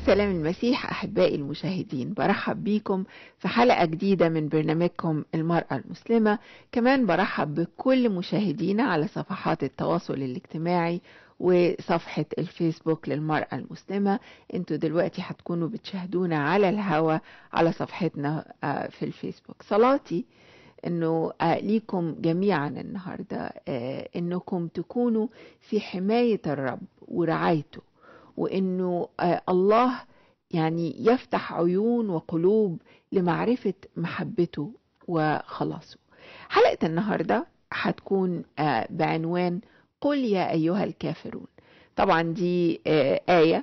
سلام المسيح أحبائي المشاهدين برحب بيكم في حلقة جديدة من برنامجكم المرأة المسلمة كمان برحب بكل مشاهدينا على صفحات التواصل الاجتماعي وصفحة الفيسبوك للمرأة المسلمة انتوا دلوقتي هتكونوا بتشاهدونا على الهوا على صفحتنا في الفيسبوك صلاتي انه ليكم جميعا النهاردة انكم تكونوا في حماية الرب ورعايته وانه الله يعني يفتح عيون وقلوب لمعرفة محبته وخلاصه حلقة النهاردة هتكون بعنوان قل يا أيها الكافرون طبعا دي آية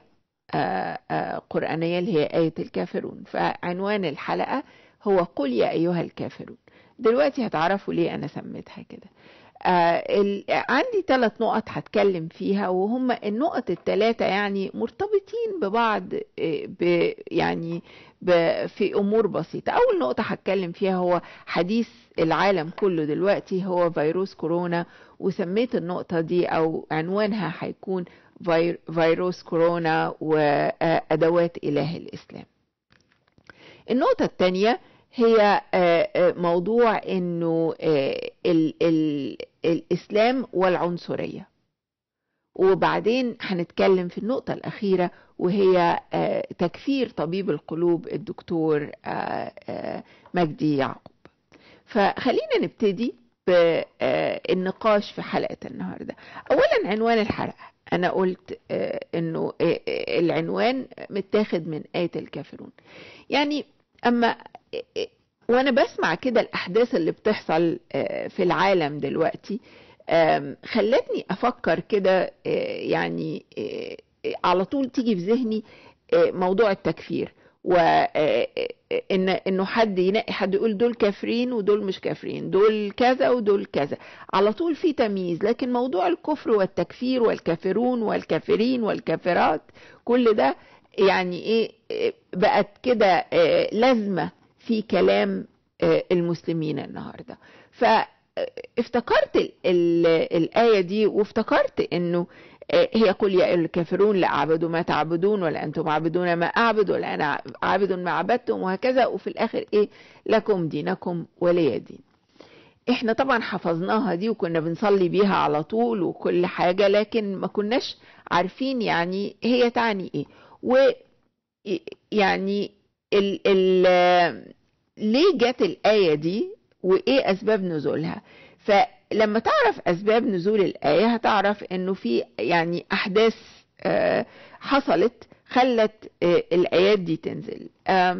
قرآنية اللي هي آية الكافرون فعنوان الحلقة هو قل يا أيها الكافرون دلوقتي هتعرفوا ليه أنا سميتها كده آه عندي ثلاث نقط هتكلم فيها وهم النقط الثلاثة يعني مرتبطين ببعض ب يعني ب في أمور بسيطة أول نقطة هتكلم فيها هو حديث العالم كله دلوقتي هو فيروس كورونا وسميت النقطة دي أو عنوانها هيكون فيروس كورونا وأدوات إله الإسلام النقطة الثانية هي موضوع انه ال ال الاسلام والعنصريه وبعدين هنتكلم في النقطه الاخيره وهي تكفير طبيب القلوب الدكتور مجدي يعقوب فخلينا نبتدي بالنقاش في حلقه النهارده اولا عنوان الحلقه انا قلت انه العنوان متاخد من ايه الكافرون يعني اما وانا بسمع كده الاحداث اللي بتحصل في العالم دلوقتي خلتني افكر كده يعني على طول تيجي في ذهني موضوع التكفير وان انه حد ينقي حد يقول دول كافرين ودول مش كافرين دول كذا ودول كذا على طول في تمييز لكن موضوع الكفر والتكفير والكافرون والكافرين والكافرات كل ده يعني ايه بقت كده لازمه في كلام المسلمين النهارده فافتكرت ال ال الايه دي وافتكرت انه هي قل يا الكافرون لا اعبد ما تعبدون ولا انتم عابدون ما اعبد ولا انا عابد ما عبدتم وهكذا وفي الاخر ايه لكم دينكم ولي دين احنا طبعا حفظناها دي وكنا بنصلي بيها على طول وكل حاجه لكن ما كناش عارفين يعني هي تعني ايه ويعني ال ال ليه جت الآية دي وإيه أسباب نزولها فلما تعرف أسباب نزول الآية هتعرف إنه في يعني أحداث حصلت خلت الآيات دي تنزل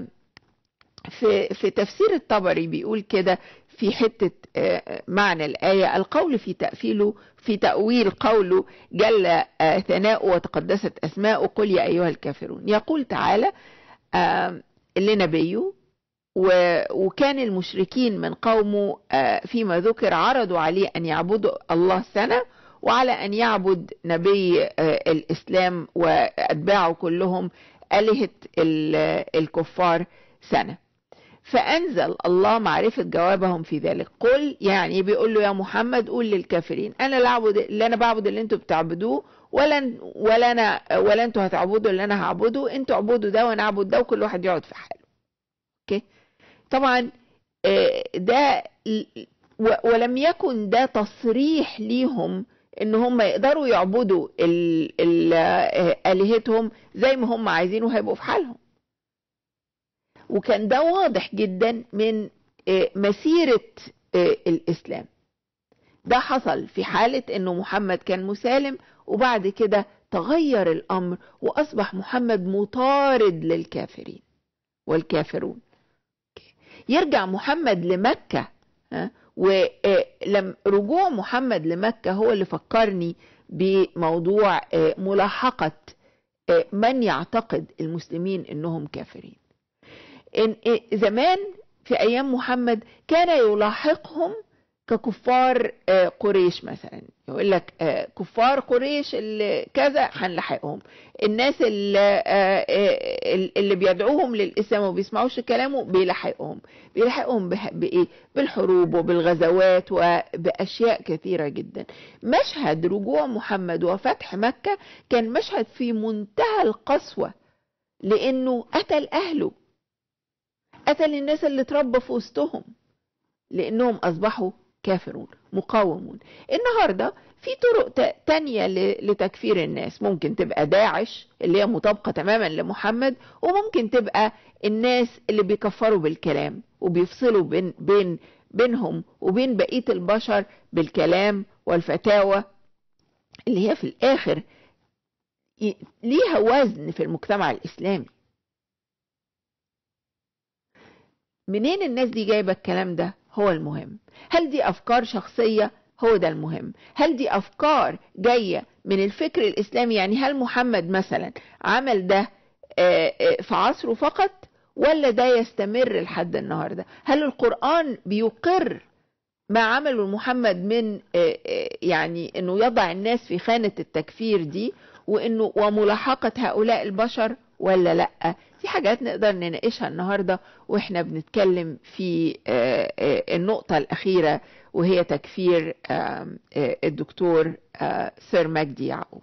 في في تفسير الطبري بيقول كده في حتة معنى الآية القول في تأفيله في تأويل قوله جل ثناؤه وتقدست أسماؤه قل يا أيها الكافرون يقول تعالى لنبيه وكان المشركين من قومه فيما ذكر عرضوا عليه أن يعبدوا الله سنة وعلى أن يعبد نبي الإسلام وأتباعه كلهم آلهة الكفار سنة فأنزل الله معرفة جوابهم في ذلك قل يعني بيقول له يا محمد قول للكافرين أنا لا أعبد اللي أنا بعبد اللي أنتوا بتعبدوه ولا ولا أنا ولا أنتوا هتعبدوا اللي أنا هعبده أنتوا اعبدوا ده وأنا أعبد ده وكل واحد يقعد في حاله أوكي طبعا ده ولم يكن ده تصريح ليهم ان هم يقدروا يعبدوا الهتهم زي ما هم عايزين وهيبقوا في حالهم وكان ده واضح جدا من مسيرة الإسلام ده حصل في حالة أنه محمد كان مسالم وبعد كده تغير الأمر وأصبح محمد مطارد للكافرين والكافرون يرجع محمد لمكة ولم رجوع محمد لمكة هو اللي فكرني بموضوع ملاحقة من يعتقد المسلمين انهم كافرين إن زمان في ايام محمد كان يلاحقهم ككفار قريش مثلا يقول لك كفار قريش اللي كذا هنلاحقهم الناس اللي, اللي بيدعوهم للاسلام وما بيسمعوش كلامه بيلاحقهم بيلاحقهم بايه بالحروب وبالغزوات وباشياء كثيره جدا مشهد رجوع محمد وفتح مكه كان مشهد في منتهى القسوه لانه قتل اهله قتل الناس اللي اتربى في وسطهم لانهم اصبحوا كافرون مقاومون النهارده في طرق تانية لتكفير الناس ممكن تبقى داعش اللي هي مطابقة تماما لمحمد وممكن تبقى الناس اللي بيكفروا بالكلام وبيفصلوا بين بين بينهم وبين بقية البشر بالكلام والفتاوى اللي هي في الآخر ليها وزن في المجتمع الإسلامي منين الناس دي جايبة الكلام ده هو المهم هل دي أفكار شخصية هو ده المهم هل دي أفكار جاية من الفكر الإسلامي يعني هل محمد مثلا عمل ده في عصره فقط ولا ده يستمر لحد النهارده هل القرآن بيقر ما عمله محمد من يعني انه يضع الناس في خانة التكفير دي وانه وملاحقة هؤلاء البشر ولا لا دي حاجات نقدر نناقشها النهارده واحنا بنتكلم في النقطة الأخيرة وهي تكفير الدكتور سير مجدي يعقوب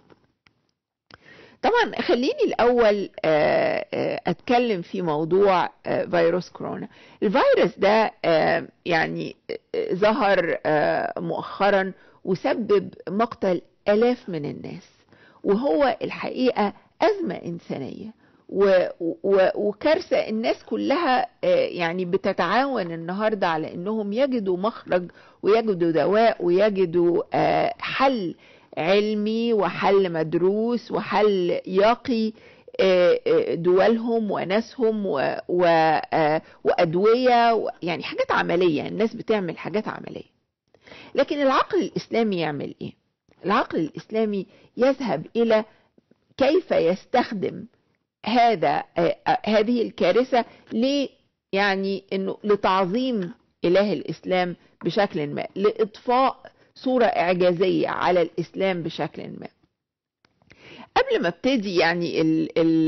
طبعا خليني الأول أتكلم في موضوع فيروس كورونا الفيروس ده يعني ظهر مؤخرا وسبب مقتل آلاف من الناس وهو الحقيقة أزمة إنسانية و و وكارثة الناس كلها يعني بتتعاون النهاردة على أنهم يجدوا مخرج ويجدوا دواء ويجدوا حل علمي وحل مدروس وحل يقي دولهم وناسهم و... و... وأدوية يعني حاجات عملية الناس بتعمل حاجات عملية لكن العقل الإسلامي يعمل إيه؟ العقل الإسلامي يذهب إلى كيف يستخدم هذا هذه الكارثة ل يعني انه لتعظيم اله الاسلام بشكل ما لاطفاء صورة اعجازية على الاسلام بشكل ما قبل ما ابتدي يعني ال ال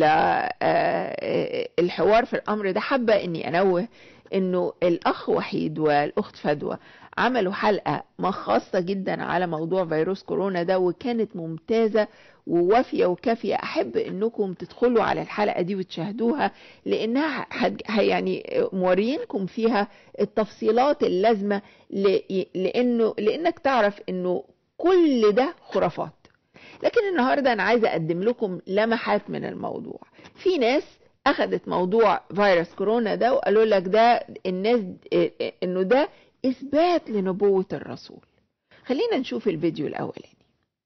الحوار في الامر ده حابة اني انوه انه الاخ وحيد والاخت فدوى عملوا حلقة ما خاصة جدا على موضوع فيروس كورونا ده وكانت ممتازة ووافية وكافية أحب إنكم تدخلوا على الحلقة دي وتشاهدوها لأنها يعني مورينكم فيها التفصيلات اللازمة لأنه لأنك تعرف إنه كل ده خرافات لكن النهاردة أنا عايزة أقدم لكم لمحات من الموضوع في ناس أخذت موضوع فيروس كورونا ده وقالوا لك ده الناس إنه ده إثبات لنبوة الرسول خلينا نشوف الفيديو الأولاني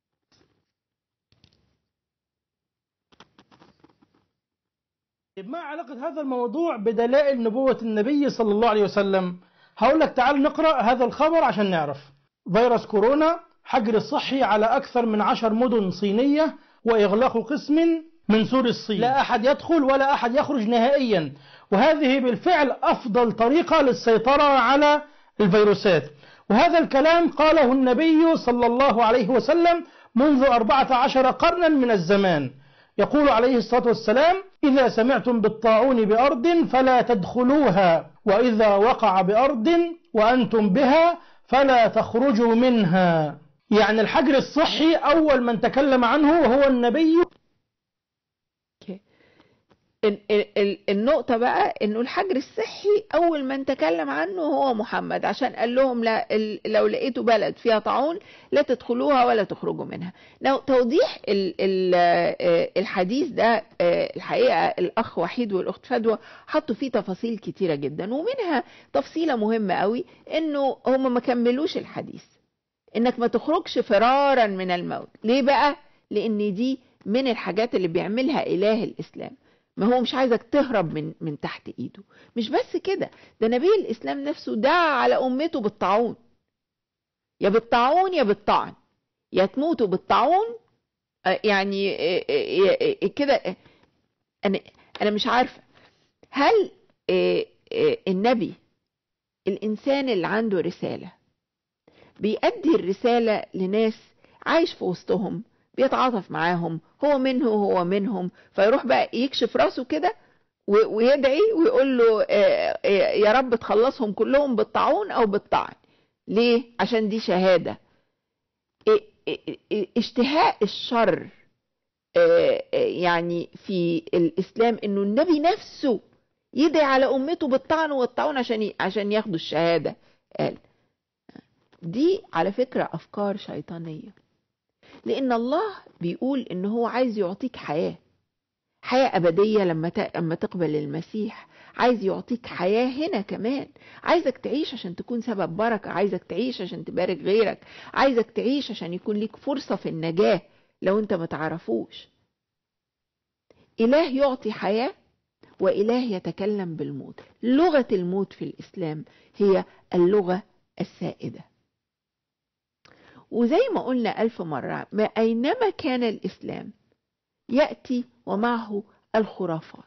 ما علاقة هذا الموضوع بدلائل نبوة النبي صلى الله عليه وسلم هقول لك تعال نقرأ هذا الخبر عشان نعرف فيروس كورونا حجر الصحي على أكثر من عشر مدن صينية وإغلاق قسم من سور الصين لا أحد يدخل ولا أحد يخرج نهائيا وهذه بالفعل أفضل طريقة للسيطرة على الفيروسات وهذا الكلام قاله النبي صلى الله عليه وسلم منذ أربعة عشر قرنا من الزمان يقول عليه الصلاة والسلام إذا سمعتم بالطاعون بأرض فلا تدخلوها وإذا وقع بأرض وأنتم بها فلا تخرجوا منها يعني الحجر الصحي أول من تكلم عنه هو النبي النقطة بقى انه الحجر الصحي اول من تكلم عنه هو محمد عشان قال لهم لا لو لقيتوا بلد فيها طاعون لا تدخلوها ولا تخرجوا منها لو توضيح الحديث ده الحقيقة الاخ وحيد والاخت فدوى حطوا فيه تفاصيل كتيرة جدا ومنها تفصيلة مهمة قوي انه هم ما كملوش الحديث انك ما تخرجش فرارا من الموت ليه بقى لان دي من الحاجات اللي بيعملها اله الاسلام ما هو مش عايزك تهرب من من تحت ايده مش بس كده ده نبي الاسلام نفسه دعا على امته بالطاعون يا بالطاعون يا بالطعن يا تموتوا بالطاعون يعني كده انا انا مش عارفه هل النبي الانسان اللي عنده رساله بيأدي الرساله لناس عايش في وسطهم بيتعاطف معاهم هو منه وهو منهم فيروح بقى يكشف راسه كده ويدعي ويقول له يا رب تخلصهم كلهم بالطاعون او بالطعن ليه عشان دي شهادة اشتهاء الشر آه، آه، يعني في الإسلام إنه النبي نفسه يدعي على أمته بالطعن والطعون عشان ي- عشان ياخدوا الشهادة قال دي على فكرة أفكار شيطانية لأن الله بيقول إن هو عايز يعطيك حياة حياة أبدية لما ت- لما تقبل المسيح عايز يعطيك حياة هنا كمان عايزك تعيش عشان تكون سبب بركة عايزك تعيش عشان تبارك غيرك عايزك تعيش عشان يكون ليك فرصة في النجاة لو انت ما تعرفوش إله يعطي حياة وإله يتكلم بالموت لغة الموت في الإسلام هي اللغة السائدة وزي ما قلنا ألف مرة ما أينما كان الإسلام يأتي ومعه الخرافات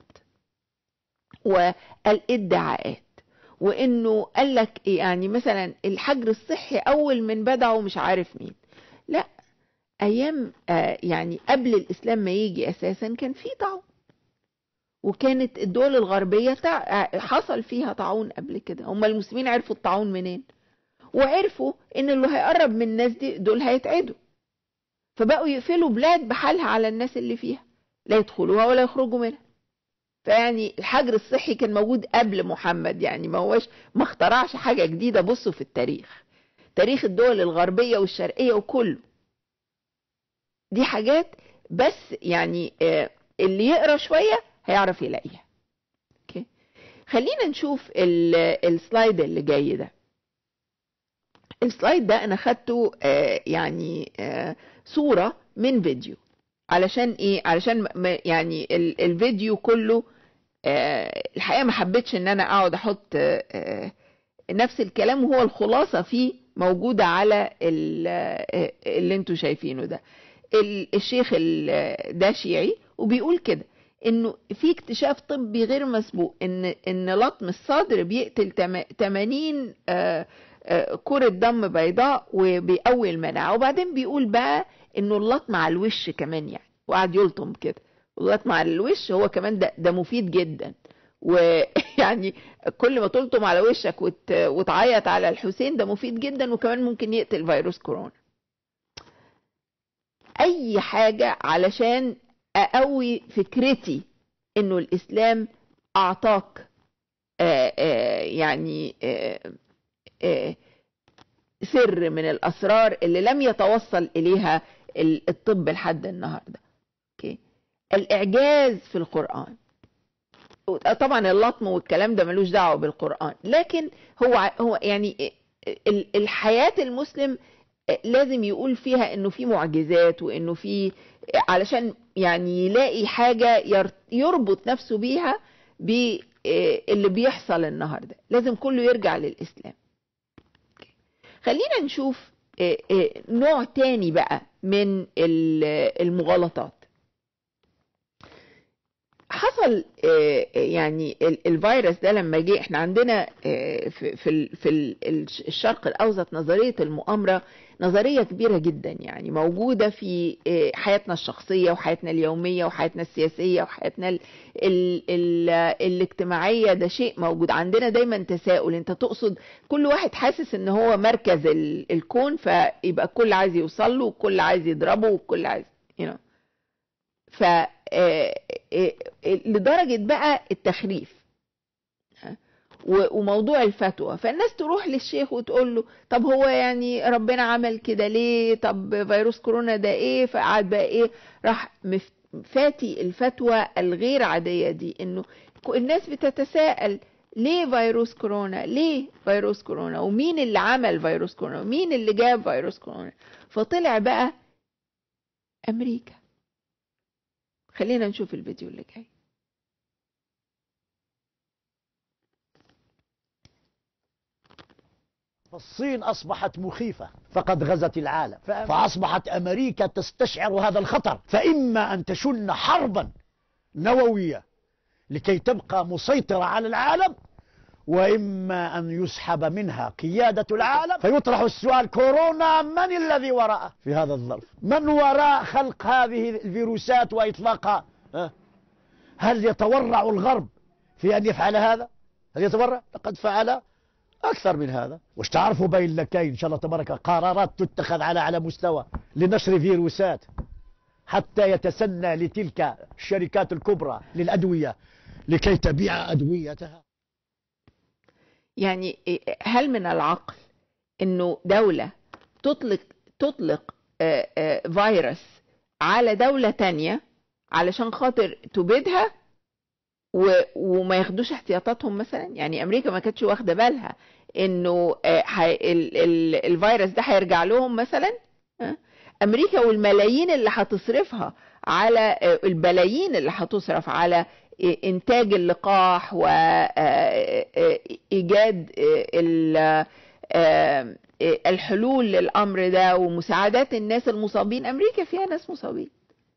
والادعاءات وانه قال لك إيه يعني مثلا الحجر الصحي اول من بدعه مش عارف مين لا ايام آه يعني قبل الاسلام ما يجي اساسا كان في طاعون وكانت الدول الغربيه تع... آه، حصل فيها طاعون قبل كده هم المسلمين عرفوا الطاعون منين وعرفوا ان اللي هيقرب من الناس دي دول هيتعدوا فبقوا يقفلوا بلاد بحالها على الناس اللي فيها لا يدخلوها ولا يخرجوا منها فيعني الحجر الصحي كان موجود قبل محمد يعني ما هوش ما اخترعش حاجة جديدة بصوا في التاريخ تاريخ الدول الغربية والشرقية وكله دي حاجات بس يعني آه، اللي يقرا شوية هيعرف يلاقيها اوكي خلينا نشوف ال- السلايد اللي جاي ده السلايد ده انا خدته آه، يعني آه، صورة من فيديو علشان ايه علشان م- م- يعني ال- الفيديو كله آه، الحقيقه ما حبيتش ان انا اقعد احط آه، آه، نفس الكلام وهو الخلاصه فيه موجوده على ال- آه، اللي انتوا شايفينه ده ال- الشيخ ال- ده شيعي وبيقول كده انه في اكتشاف طبي غير مسبوق ان ان لطم الصدر بيقتل تم- 80 آه، آه، كرة دم بيضاء وبيقوي المناعة وبعدين بيقول بقى انه اللطم على الوش كمان يعني وقعد يلطم كده اللطم على الوش هو كمان ده, ده مفيد جدا ويعني كل ما تلطم على وشك وت... وتعيط على الحسين ده مفيد جدا وكمان ممكن يقتل فيروس كورونا اي حاجة علشان اقوي فكرتي انه الاسلام اعطاك آه، آه، يعني آه، آه، سر من الاسرار اللي لم يتوصل اليها ال- الطب لحد النهارده اوكي الاعجاز في القران طبعا اللطم والكلام ده ملوش دعوه بالقران لكن هو ع- هو يعني ال- الحياه المسلم لازم يقول فيها انه في معجزات وانه في علشان يعني يلاقي حاجه ير- يربط نفسه بيها باللي بيحصل النهارده لازم كله يرجع للاسلام خلينا نشوف آه، آه، نوع تاني بقى من ال- المغالطات حصل آه، آه، يعني ال- الفيروس ده لما جه احنا عندنا آه، في في ال- في ال- الشرق الاوسط نظريه المؤامره نظريه كبيره جدا يعني موجوده في آه، حياتنا الشخصيه وحياتنا اليوميه وحياتنا السياسيه وحياتنا ال ال ال الاجتماعيه ده شيء موجود عندنا دايما تساؤل انت تقصد كل واحد حاسس ان هو مركز ال- الكون فيبقى الكل عايز يوصل له والكل عايز يضربه والكل عايز you know. ف آه، آه، آه، لدرجة بقى التخريف ها؟ و- وموضوع الفتوى فالناس تروح للشيخ وتقول له طب هو يعني ربنا عمل كده ليه طب فيروس كورونا ده ايه فقعد بقى ايه راح مف- فاتي الفتوى الغير عادية دي انه ك- الناس بتتساءل ليه فيروس كورونا ليه فيروس كورونا ومين اللي عمل فيروس كورونا ومين اللي جاب فيروس كورونا فطلع بقى امريكا خلينا نشوف الفيديو اللي جاي الصين أصبحت مخيفة فقد غزت العالم فأصبحت أمريكا تستشعر هذا الخطر فإما أن تشن حربا نووية لكي تبقى مسيطرة على العالم وإما أن يسحب منها قيادة العالم فيطرح السؤال كورونا من الذي وراءه في هذا الظرف من وراء خلق هذه الفيروسات وإطلاقها ها؟ هل يتورع الغرب في أن يفعل هذا هل يتورع لقد فعل أكثر من هذا وش تعرفوا بين لكي إن شاء الله تبارك قرارات تتخذ على على مستوى لنشر فيروسات حتى يتسنى لتلك الشركات الكبرى للأدوية لكي تبيع أدويتها يعني هل من العقل انه دولة تطلق تطلق آه، آه، فيروس على دولة تانية علشان خاطر تبيدها و- وما ياخدوش احتياطاتهم مثلا يعني امريكا ما كانتش واخده بالها انه آه، حي- ال- ال- الفيروس ده هيرجع لهم مثلا آه؟ امريكا والملايين اللي هتصرفها على آه، البلايين اللي هتصرف على آه، انتاج اللقاح وايجاد الحلول للامر ده ومساعدات الناس المصابين امريكا فيها ناس مصابين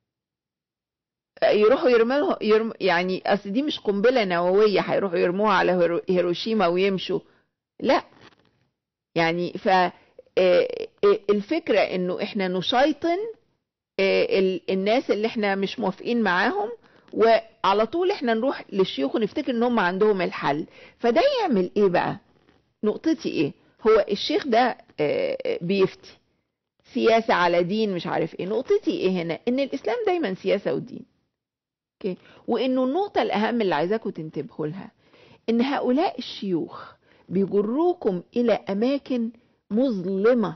يروحوا يرموا يرم يعني اصل دي مش قنبله نوويه هيروحوا يرموها على هيرو- هيروشيما ويمشوا لا يعني ف آه، آه، الفكره انه احنا نشيطن آه، ال- الناس اللي احنا مش موافقين معاهم وعلى طول احنا نروح للشيوخ ونفتكر ان هم عندهم الحل فده يعمل ايه بقى نقطتي ايه هو الشيخ ده آه، آه، بيفتي سياسة على دين مش عارف ايه نقطتي ايه هنا ان الاسلام دايما سياسة ودين اوكي وانه النقطة الاهم اللي عايزاكم تنتبهوا لها ان هؤلاء الشيوخ بيجروكم الى اماكن مظلمة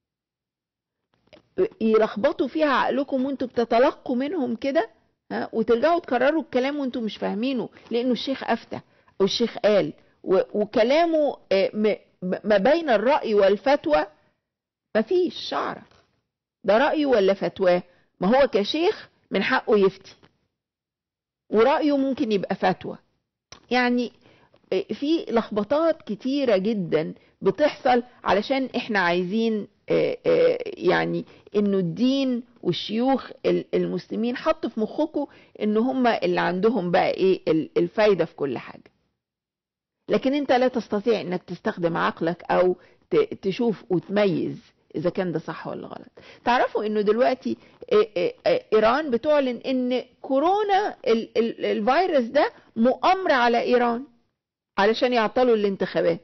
يلخبطوا فيها عقلكم وانتوا بتتلقوا منهم كده ها وترجعوا تكرروا الكلام وانتوا مش فاهمينه لانه الشيخ افتى او الشيخ قال و- وكلامه آه، م- م- ما بين الرأي والفتوى مفيش شعرة ده رأيه ولا فتواه ما هو كشيخ من حقه يفتي ورأيه ممكن يبقى فتوى يعني في لخبطات كتيرة جدا بتحصل علشان احنا عايزين آه، آه، يعني انه الدين والشيوخ ال- المسلمين حطوا في مخكم ان هم اللي عندهم بقى ايه ال- الفايدة في كل حاجة لكن انت لا تستطيع انك تستخدم عقلك او ت- تشوف وتميز اذا كان ده صح ولا غلط تعرفوا انه دلوقتي آه، آه، آه، ايران بتعلن ان كورونا ال- ال- الفيروس ده مؤامرة على ايران علشان يعطلوا الانتخابات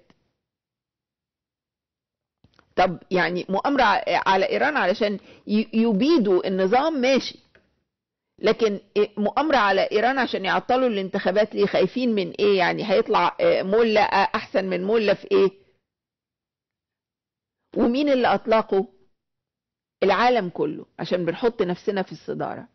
طب يعني مؤامرة ع- على ايران علشان ي- يبيدوا النظام ماشي لكن إيه- مؤامرة على ايران عشان يعطلوا الانتخابات ليه خايفين من ايه يعني هيطلع آه، مولة آه، احسن من مولة في ايه ومين اللي اطلقه العالم كله عشان بنحط نفسنا في الصدارة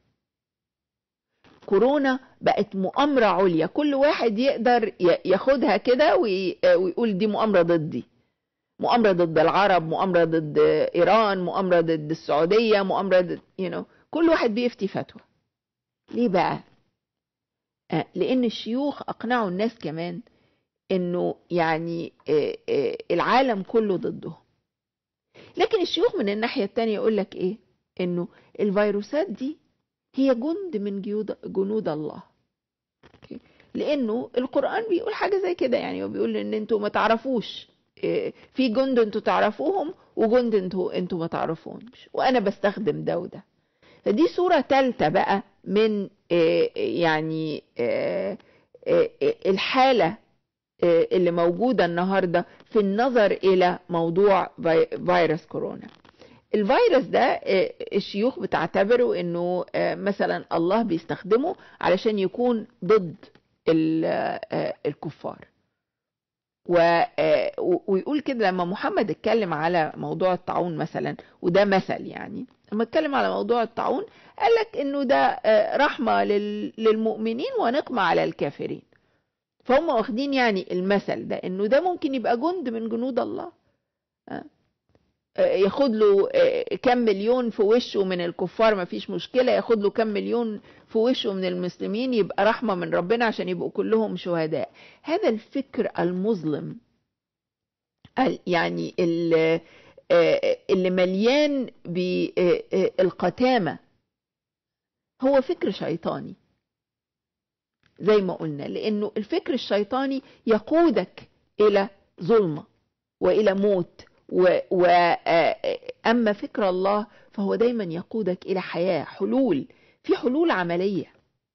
كورونا بقت مؤامرة عليا كل واحد يقدر ي- ياخدها كده وي- ويقول دي مؤامرة ضدي مؤامرة ضد العرب مؤامرة ضد إيران مؤامرة ضد السعودية مؤامرة ضد you know. كل واحد بيفتي فتوى ليه بقى آه، لأن الشيوخ أقنعوا الناس كمان إنه يعني آه، آه، العالم كله ضدهم لكن الشيوخ من الناحية التانية يقول لك إيه إنه الفيروسات دي هي جند من جيود جنود الله أوكي؟ لأنه القرآن بيقول حاجة زي كده يعني هو بيقول إن أنتوا ما تعرفوش إيه، في جند انتوا تعرفوهم وجند انتوا انتوا ما تعرفوهمش وانا بستخدم ده وده فدي صورة تالتة بقى من إيه، يعني إيه، إيه، الحالة إيه، اللي موجودة النهاردة في النظر إلى موضوع في- فيروس كورونا الفيروس ده إيه، الشيوخ بتعتبره انه آه، مثلا الله بيستخدمه علشان يكون ضد ال- آه، الكفار و- آه، و- ويقول كده لما محمد اتكلم على موضوع الطاعون مثلا وده مثل يعني لما اتكلم على موضوع الطاعون قال لك انه ده آه، رحمة لل- للمؤمنين ونقمة على الكافرين فهم واخدين يعني المثل ده انه ده ممكن يبقى جند من جنود الله آه. آه، ياخد له آه، كم مليون في وشه من الكفار ما فيش مشكلة ياخد له كم مليون في وشه من المسلمين يبقى رحمة من ربنا عشان يبقوا كلهم شهداء هذا الفكر المظلم ال- يعني ال- آه، اللي مليان بالقتامة هو فكر شيطاني زي ما قلنا لأنه الفكر الشيطاني يقودك إلى ظلمة وإلى موت و و آه، أما فكر الله فهو دايما يقودك إلى حياة حلول في حلول عملية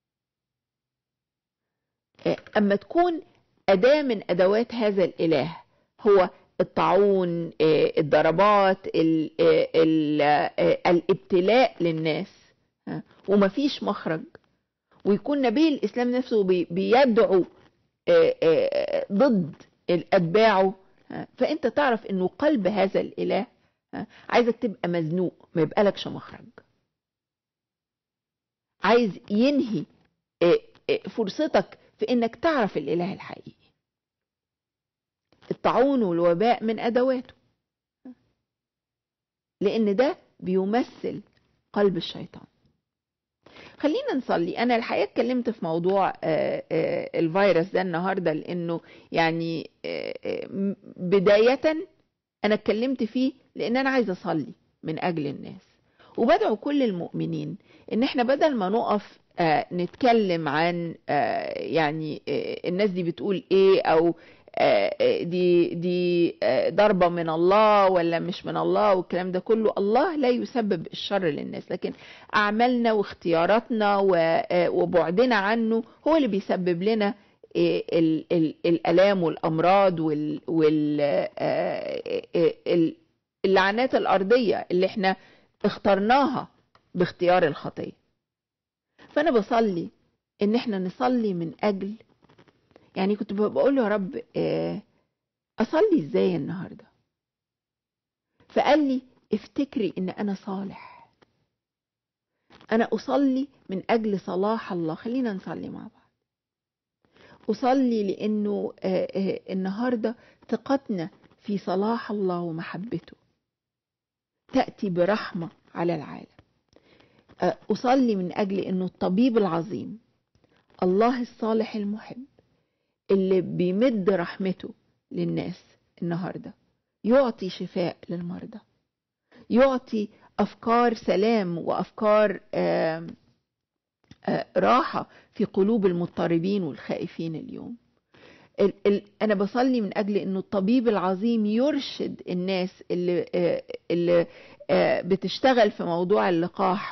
آه، أما تكون أداة من أدوات هذا الإله هو الطاعون آه، الضربات ال- آه، ال- آه، الابتلاء للناس ها، ومفيش مخرج ويكون نبي الإسلام نفسه بي- بيدعو آه، آه، ضد أتباعه ها، فأنت تعرف أنه قلب هذا الإله ها، عايزك تبقى مزنوق ما يبقالكش مخرج عايز ينهي آه، آه، فرصتك في انك تعرف الاله الحقيقي الطاعون والوباء من ادواته لان ده بيمثل قلب الشيطان خلينا نصلي انا الحقيقه اتكلمت في موضوع آه، آه، الفيروس ده النهارده لانه يعني آه، آه، م- بدايه انا اتكلمت فيه لان انا عايزه اصلي من اجل الناس وبدعو كل المؤمنين ان احنا بدل ما نقف آه، نتكلم عن آه، يعني آه، الناس دي بتقول ايه او آه، آه، دي دي آه، ضربة من الله ولا مش من الله والكلام ده كله الله لا يسبب الشر للناس لكن أعمالنا واختياراتنا و- آه، وبعدنا عنه هو اللي بيسبب لنا آه، ال- ال- الآلام والأمراض وال وال آه، آه، ال- اللعنات الأرضية اللي احنا اخترناها باختيار الخطية فأنا بصلي إن احنا نصلي من أجل يعني كنت بقول له يا رب آه، أصلي إزاي النهاردة فقال لي افتكري إن أنا صالح أنا أصلي من أجل صلاح الله خلينا نصلي مع بعض أصلي لأنه آه، آه، النهاردة ثقتنا في صلاح الله ومحبته تأتي برحمة على العالم آه، أصلي من أجل أنه الطبيب العظيم الله الصالح المحب اللي بيمد رحمته للناس النهارده يعطي شفاء للمرضى يعطي افكار سلام وافكار آم، آه، راحه في قلوب المضطربين والخائفين اليوم ال- ال- انا بصلي من اجل انه الطبيب العظيم يرشد الناس اللي آه، اللي آه، بتشتغل في موضوع اللقاح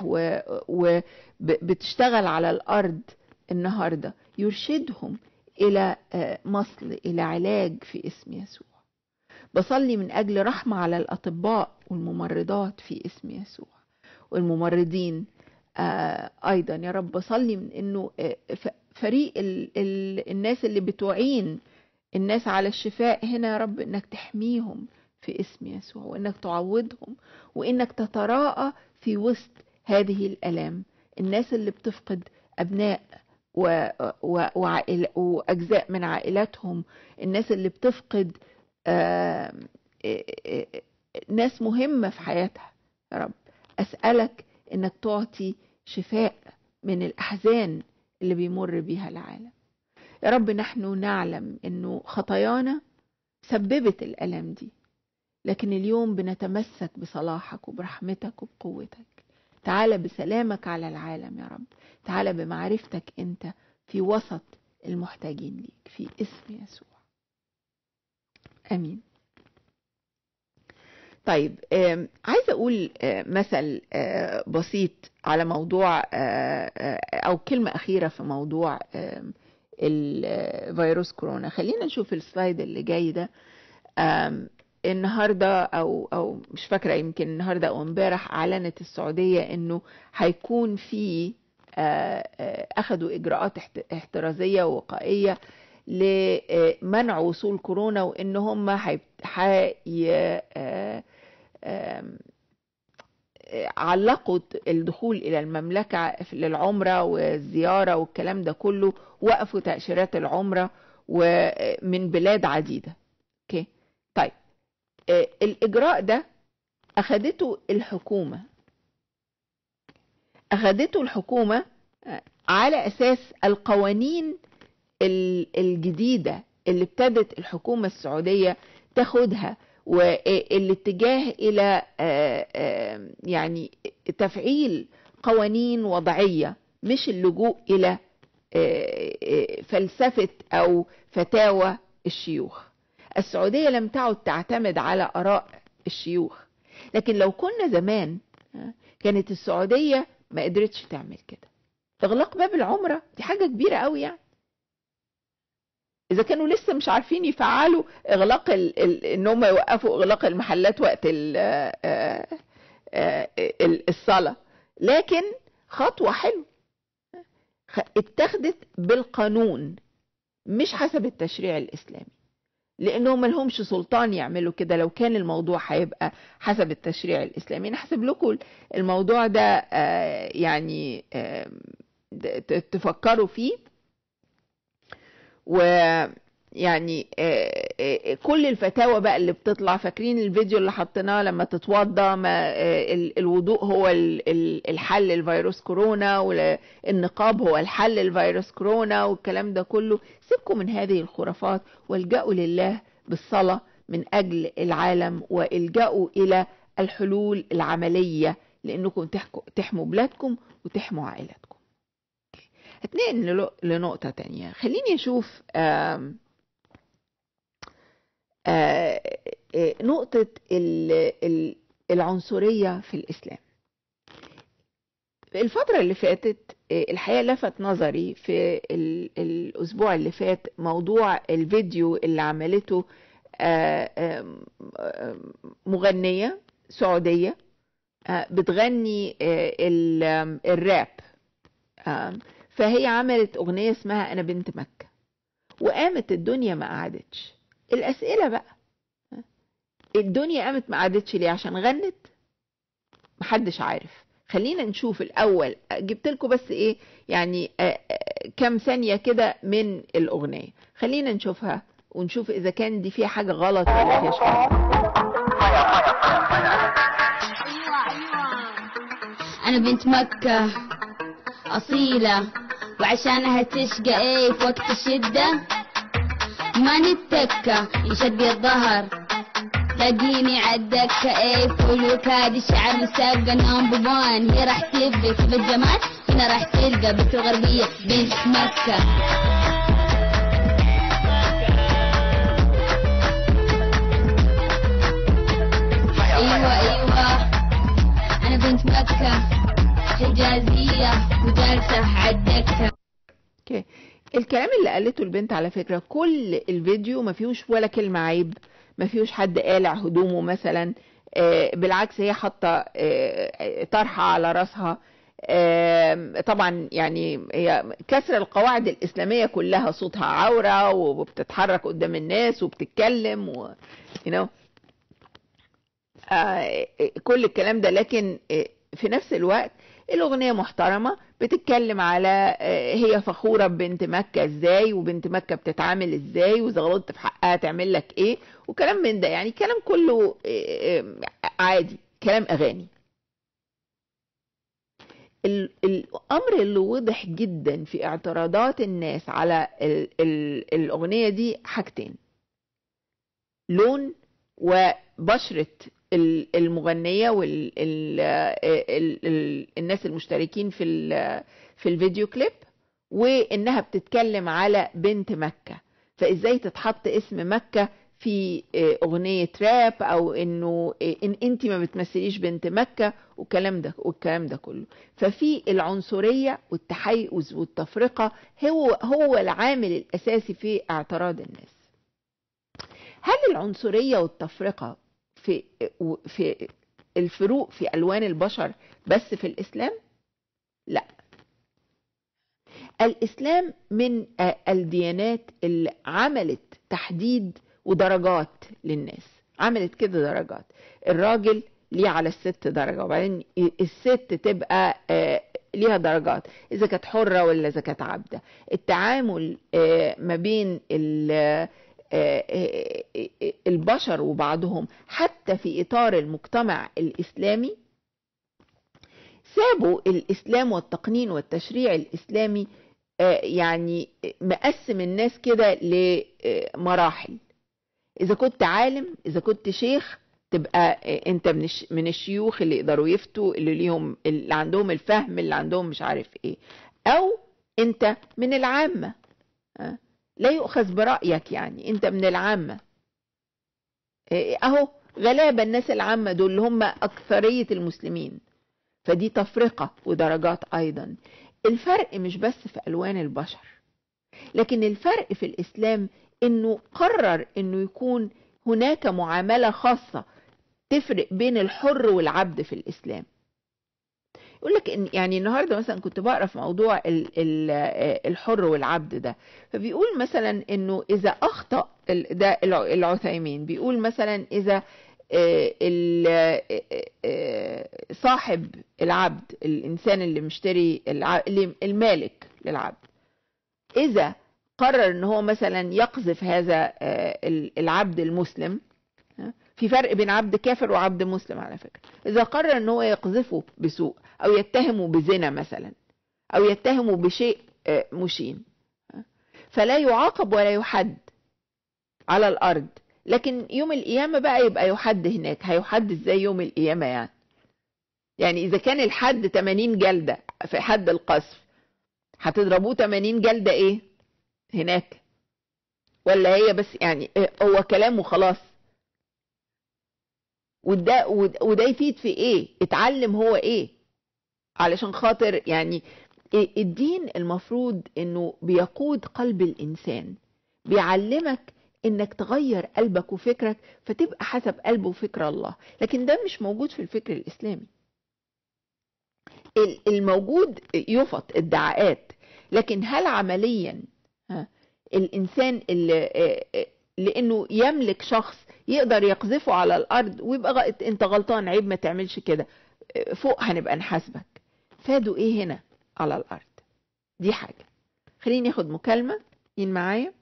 وبتشتغل على الارض النهارده يرشدهم الى آه، مصل الى علاج في اسم يسوع بصلي من اجل رحمه على الاطباء والممرضات في اسم يسوع والممرضين آه، ايضا يا رب بصلي من انه آه، ف- فريق ال ال الناس اللي بتعين الناس على الشفاء هنا يا رب انك تحميهم في اسم يسوع وانك تعوضهم وانك تتراءى في وسط هذه الالام الناس اللي بتفقد ابناء و... و... وعائل... واجزاء من عائلاتهم الناس اللي بتفقد آه... آه، آه، ناس مهمه في حياتها يا رب اسالك انك تعطي شفاء من الاحزان اللي بيمر بيها العالم يا رب نحن نعلم انه خطايانا سببت الالام دي لكن اليوم بنتمسك بصلاحك وبرحمتك وبقوتك تعال بسلامك على العالم يا رب تعال بمعرفتك انت في وسط المحتاجين ليك في اسم يسوع امين طيب آم، عايزه اقول آه، مثل آه، بسيط على موضوع آه، آه، او كلمه اخيره في موضوع آم، الفيروس كورونا خلينا نشوف السلايد اللي جاي ده آم، النهارده او او مش فاكره يمكن النهارده او امبارح اعلنت السعوديه انه هيكون في آه، آه، اخذوا اجراءات احت- احترازيه ووقائيه لمنع وصول كورونا وان هم هي حي- آه، آم، آه، علقوا الدخول الى المملكه للعمره والزياره والكلام ده كله وقفوا تاشيرات العمره ومن بلاد عديده اوكي طيب آه، الاجراء ده اخدته الحكومه اخدته الحكومه آه، على اساس القوانين ال- الجديده اللي ابتدت الحكومه السعوديه تاخدها والاتجاه الى آه، آه، يعني تفعيل قوانين وضعيه مش اللجوء الى آه، آه، فلسفه او فتاوى الشيوخ السعوديه لم تعد تعتمد على اراء الشيوخ لكن لو كنا زمان آه، كانت السعوديه ما قدرتش تعمل كده اغلاق باب العمره دي حاجه كبيره قوي يعني اذا كانوا لسه مش عارفين يفعلوا اغلاق ال... ال... ان هم يوقفوا اغلاق المحلات وقت ال... آه، آه، آه، ال- الصلاه لكن خطوة حلوة خ- اتخذت بالقانون مش حسب التشريع الإسلامي لأنهم ملهمش سلطان يعملوا كده لو كان الموضوع هيبقى حسب التشريع الإسلامي أنا حسب لكم الموضوع ده آه، يعني آه، ت- تفكروا فيه ويعني آه، آه، كل الفتاوى بقى اللي بتطلع فاكرين الفيديو اللي حطيناه لما تتوضى ما آه، ال- الوضوء هو ال- ال- الحل لفيروس كورونا والنقاب هو الحل لفيروس كورونا والكلام ده كله سيبكم من هذه الخرافات والجأوا لله بالصلاة من أجل العالم والجأوا إلى الحلول العملية لأنكم تحكوا- تحموا بلادكم وتحموا عائلاتكم هتنقل لنو- لنقطة تانية خليني أشوف آم، آه، آه، نقطة ال- ال- العنصرية في الإسلام الفترة اللي فاتت آه، الحقيقة لفت نظري في ال- الأسبوع اللي فات موضوع الفيديو اللي عملته آه، آم، آم، مغنية سعودية آه، بتغني آه، ال- آم، الراب آم، فهي عملت أغنية اسمها أنا بنت مكة وقامت الدنيا ما قعدتش الأسئلة بقى الدنيا قامت ما قعدتش ليه عشان غنت محدش عارف خلينا نشوف الأول جبت لكم بس إيه يعني آه، آه، كام ثانية كده من الأغنية خلينا نشوفها ونشوف إذا كان دي فيها حاجة غلط ولا فيهاش حاجة أنا بنت مكة أصيلة وعشانها تشقى إيه في وقت الشدة ما نتكة يشد الظهر تلاقيني عالدكة إيه فول وكاد الشعر مسابقة نمبر وان هي راح تلبس بالجمال هنا راح تلقى بنت الغربية بنت مكة أيوة أيوة أنا بنت مكة حجازية وجالسة عالدكة اوكي الكلام اللي قالته البنت على فكرة كل الفيديو ما فيهوش ولا كلمة عيب ما فيهوش حد قالع هدومه مثلا آه، بالعكس هي حاطة آه، طرحة على راسها آم، طبعا يعني هي كسر القواعد الإسلامية كلها صوتها عورة وبتتحرك قدام الناس وبتتكلم و you know آه، كل الكلام ده لكن آه، في نفس الوقت الأغنية محترمة بتتكلم على آه، هي فخورة ببنت مكة ازاي وبنت مكة بتتعامل ازاي وإذا غلطت في حقها تعمل لك ايه وكلام من ده يعني كلام كله آه، آه، عادي كلام أغاني ال- الأمر اللي وضح جدا في اعتراضات الناس على ال ال الأغنية دي حاجتين لون وبشرة ال- المغنية والناس المشتركين في ال- في الفيديو كليب وإنها بتتكلم على بنت مكة فإزاي تتحط اسم مكة في آه، أغنية راب أو إنه آه، إن أنت ما بتمثليش بنت مكة والكلام ده والكلام ده كله ففي العنصرية والتحيز والتفرقة هو هو العامل الأساسي في اعتراض الناس هل العنصرية والتفرقة في في الفروق في ألوان البشر بس في الإسلام؟ لا الإسلام من آه، الديانات اللي عملت تحديد ودرجات للناس عملت كده درجات الراجل ليه على الست درجة وبعدين الست تبقى آه، ليها درجات إذا كانت حرة ولا إذا كانت عبدة التعامل آه، ما بين ال- آه، آه، آه، البشر وبعضهم حتى في إطار المجتمع الإسلامي سابوا الإسلام والتقنين والتشريع الإسلامي آه، يعني مقسم الناس كده لمراحل إذا كنت عالم إذا كنت شيخ تبقى آه، أنت من الش- من الشيوخ اللي يقدروا يفتوا اللي ليهم اللي عندهم الفهم اللي عندهم مش عارف إيه أو أنت من العامة آه، لا يؤخذ برأيك يعني أنت من العامة آه، أهو غلابة الناس العامة دول اللي هم أكثرية المسلمين فدي تفرقة ودرجات أيضا الفرق مش بس في ألوان البشر لكن الفرق في الإسلام إنه قرر إنه يكون هناك معاملة خاصة تفرق بين الحر والعبد في الإسلام يقول لك ان يعني النهارده مثلا كنت بقرا في موضوع ال- ال- آه، الحر والعبد ده فبيقول مثلا انه اذا اخطا ال- ده الع- العثيمين بيقول مثلا اذا آه، ال- آه، آه، صاحب العبد الانسان اللي مشتري الع- اللي- المالك للعبد اذا قرر ان هو مثلا يقذف هذا آه، ال- العبد المسلم ها؟ في فرق بين عبد كافر وعبد مسلم على فكرة إذا قرر أن هو يقذفه بسوء أو يتهمه بزنا مثلا أو يتهمه بشيء آه، مشين ها؟ فلا يعاقب ولا يحد على الأرض لكن يوم القيامة بقى يبقى يحد هناك هيحد ازاي يوم القيامة يعني يعني إذا كان الحد 80 جلدة في حد القذف هتضربوه 80 جلدة إيه هناك ولا هي بس يعني آه، هو كلامه خلاص وده ود- وده يفيد في ايه اتعلم هو ايه علشان خاطر يعني إيه- الدين المفروض انه بيقود قلب الانسان بيعلمك انك تغير قلبك وفكرك فتبقى حسب قلب وفكر الله لكن ده مش موجود في الفكر الاسلامي ال- الموجود يفط ادعاءات لكن هل عمليا ها، الانسان اللي آه، آه، لانه يملك شخص يقدر يقذفه على الارض ويبقى غ- انت غلطان عيب ما تعملش كده آه، فوق هنبقى نحاسبك فادوا ايه هنا على الارض دي حاجه خليني اخد مكالمه مين معايا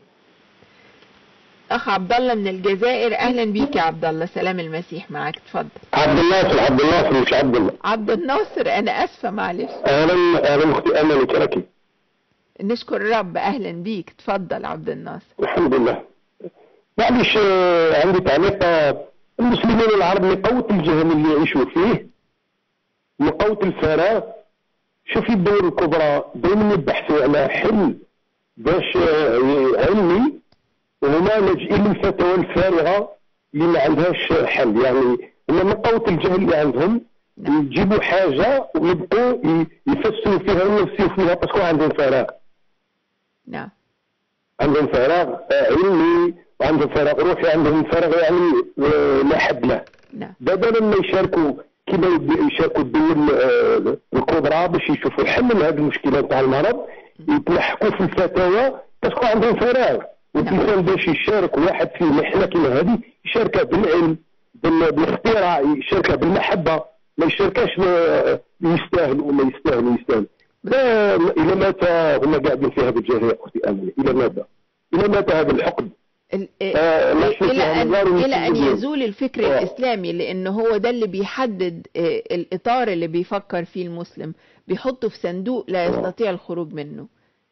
اخ عبد الله من الجزائر اهلا بيك يا عبد الله سلام المسيح معاك اتفضل عبد الناصر عبد الناصر مش عبد الله عبد الناصر انا اسفه معلش اهلا اهلا اختي امل تركي نشكر الرب اهلا بيك اتفضل عبد الناصر الحمد لله معلش آه، عندي تعليق آه، المسلمين العرب لقوة الجهل اللي يعيشوا فيه لقوة الفراغ شوفي الدول الكبرى دائما يبحثوا على حل باش آه، علمي وهما لاجئين للفتاوى الفارغة اللي ما عندهاش حل يعني هما من قوة الجهل اللي عندهم نعم. يجيبوا حاجة ويبقوا ي- يفسروا فيها ويفسروا فيها باسكو عندهم فراغ نعم عندهم فراغ آه، علمي وعندهم فراغ روحي عندهم فراغ يعني آه، لا حد له نعم بدلا ما يشاركوا كما يد- يشاركوا الدول آه، الكبرى باش يشوفوا الحل لهذه المشكله تاع المرض يتلحقوا في الفتاوى باسكو عندهم فراغ والانسان باش يشارك واحد في محنه كيما هذه يشاركها بالعلم بال- بالاختراع يشاركها بالمحبه ما يشاركهاش آه، يستاهل ولا يستاهل ويستاهل لا الى متى هما قاعدين في هذا الجهل يا اختي امل الى متى؟ الى متى هذا الحقد؟ ال- آه، لا شك الى يعني ان ضروري الى ان يكون- يزول الفكر آه. الاسلامي لان هو ده اللي بيحدد آه، الاطار اللي بيفكر فيه المسلم بيحطه في صندوق لا يستطيع الخروج منه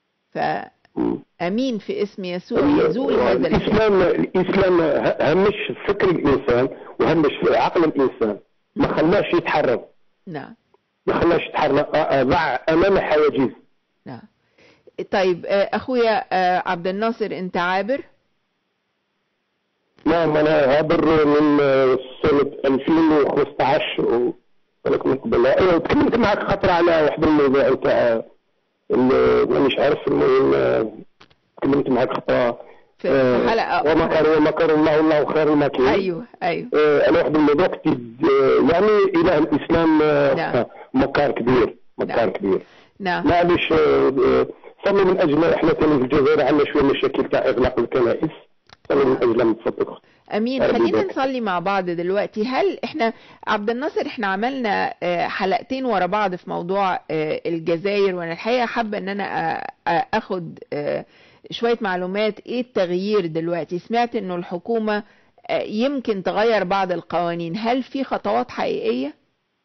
فامين في اسم يسوع يزول هذا الفكر الاسلام الاسلام ه- همش فكر الانسان وهمش عقل الانسان ما خلاش يتحرر نعم ما خلاش يتحرر آه، آه، ضع امام حواجز نعم طيب آه، اخويا آه، عبد الناصر انت عابر نعم انا عابر من آه، سنه 2015 ولكن من قبلها ايوه تكلمت معك خطره على واحد الموضوع نتاع ال- مانيش عارف المهم آه، تكلمت معك خطره في آه، في حلقه ومكر ومكر الله والله خير الماكرين ايوه ايوه آه، انا واحد الموضوع كنت آه، يعني اله الاسلام آه، نعم. مكار كبير مكار نعم. كبير نعم معليش آه، آه، صلي من اجل احنا ثاني في الجزائر عندنا شويه مشاكل تاع اغلاق الكنائس صلي من اجل من فضلك امين أرجو خلينا ذلك. نصلي مع بعض دلوقتي هل احنا عبد الناصر احنا عملنا آه، حلقتين ورا بعض في موضوع آه، الجزائر وانا الحقيقه حابه ان انا آه، آه، اخد آه، شويه معلومات ايه التغيير دلوقتي سمعت انه الحكومه آه، يمكن تغير بعض القوانين هل في خطوات حقيقيه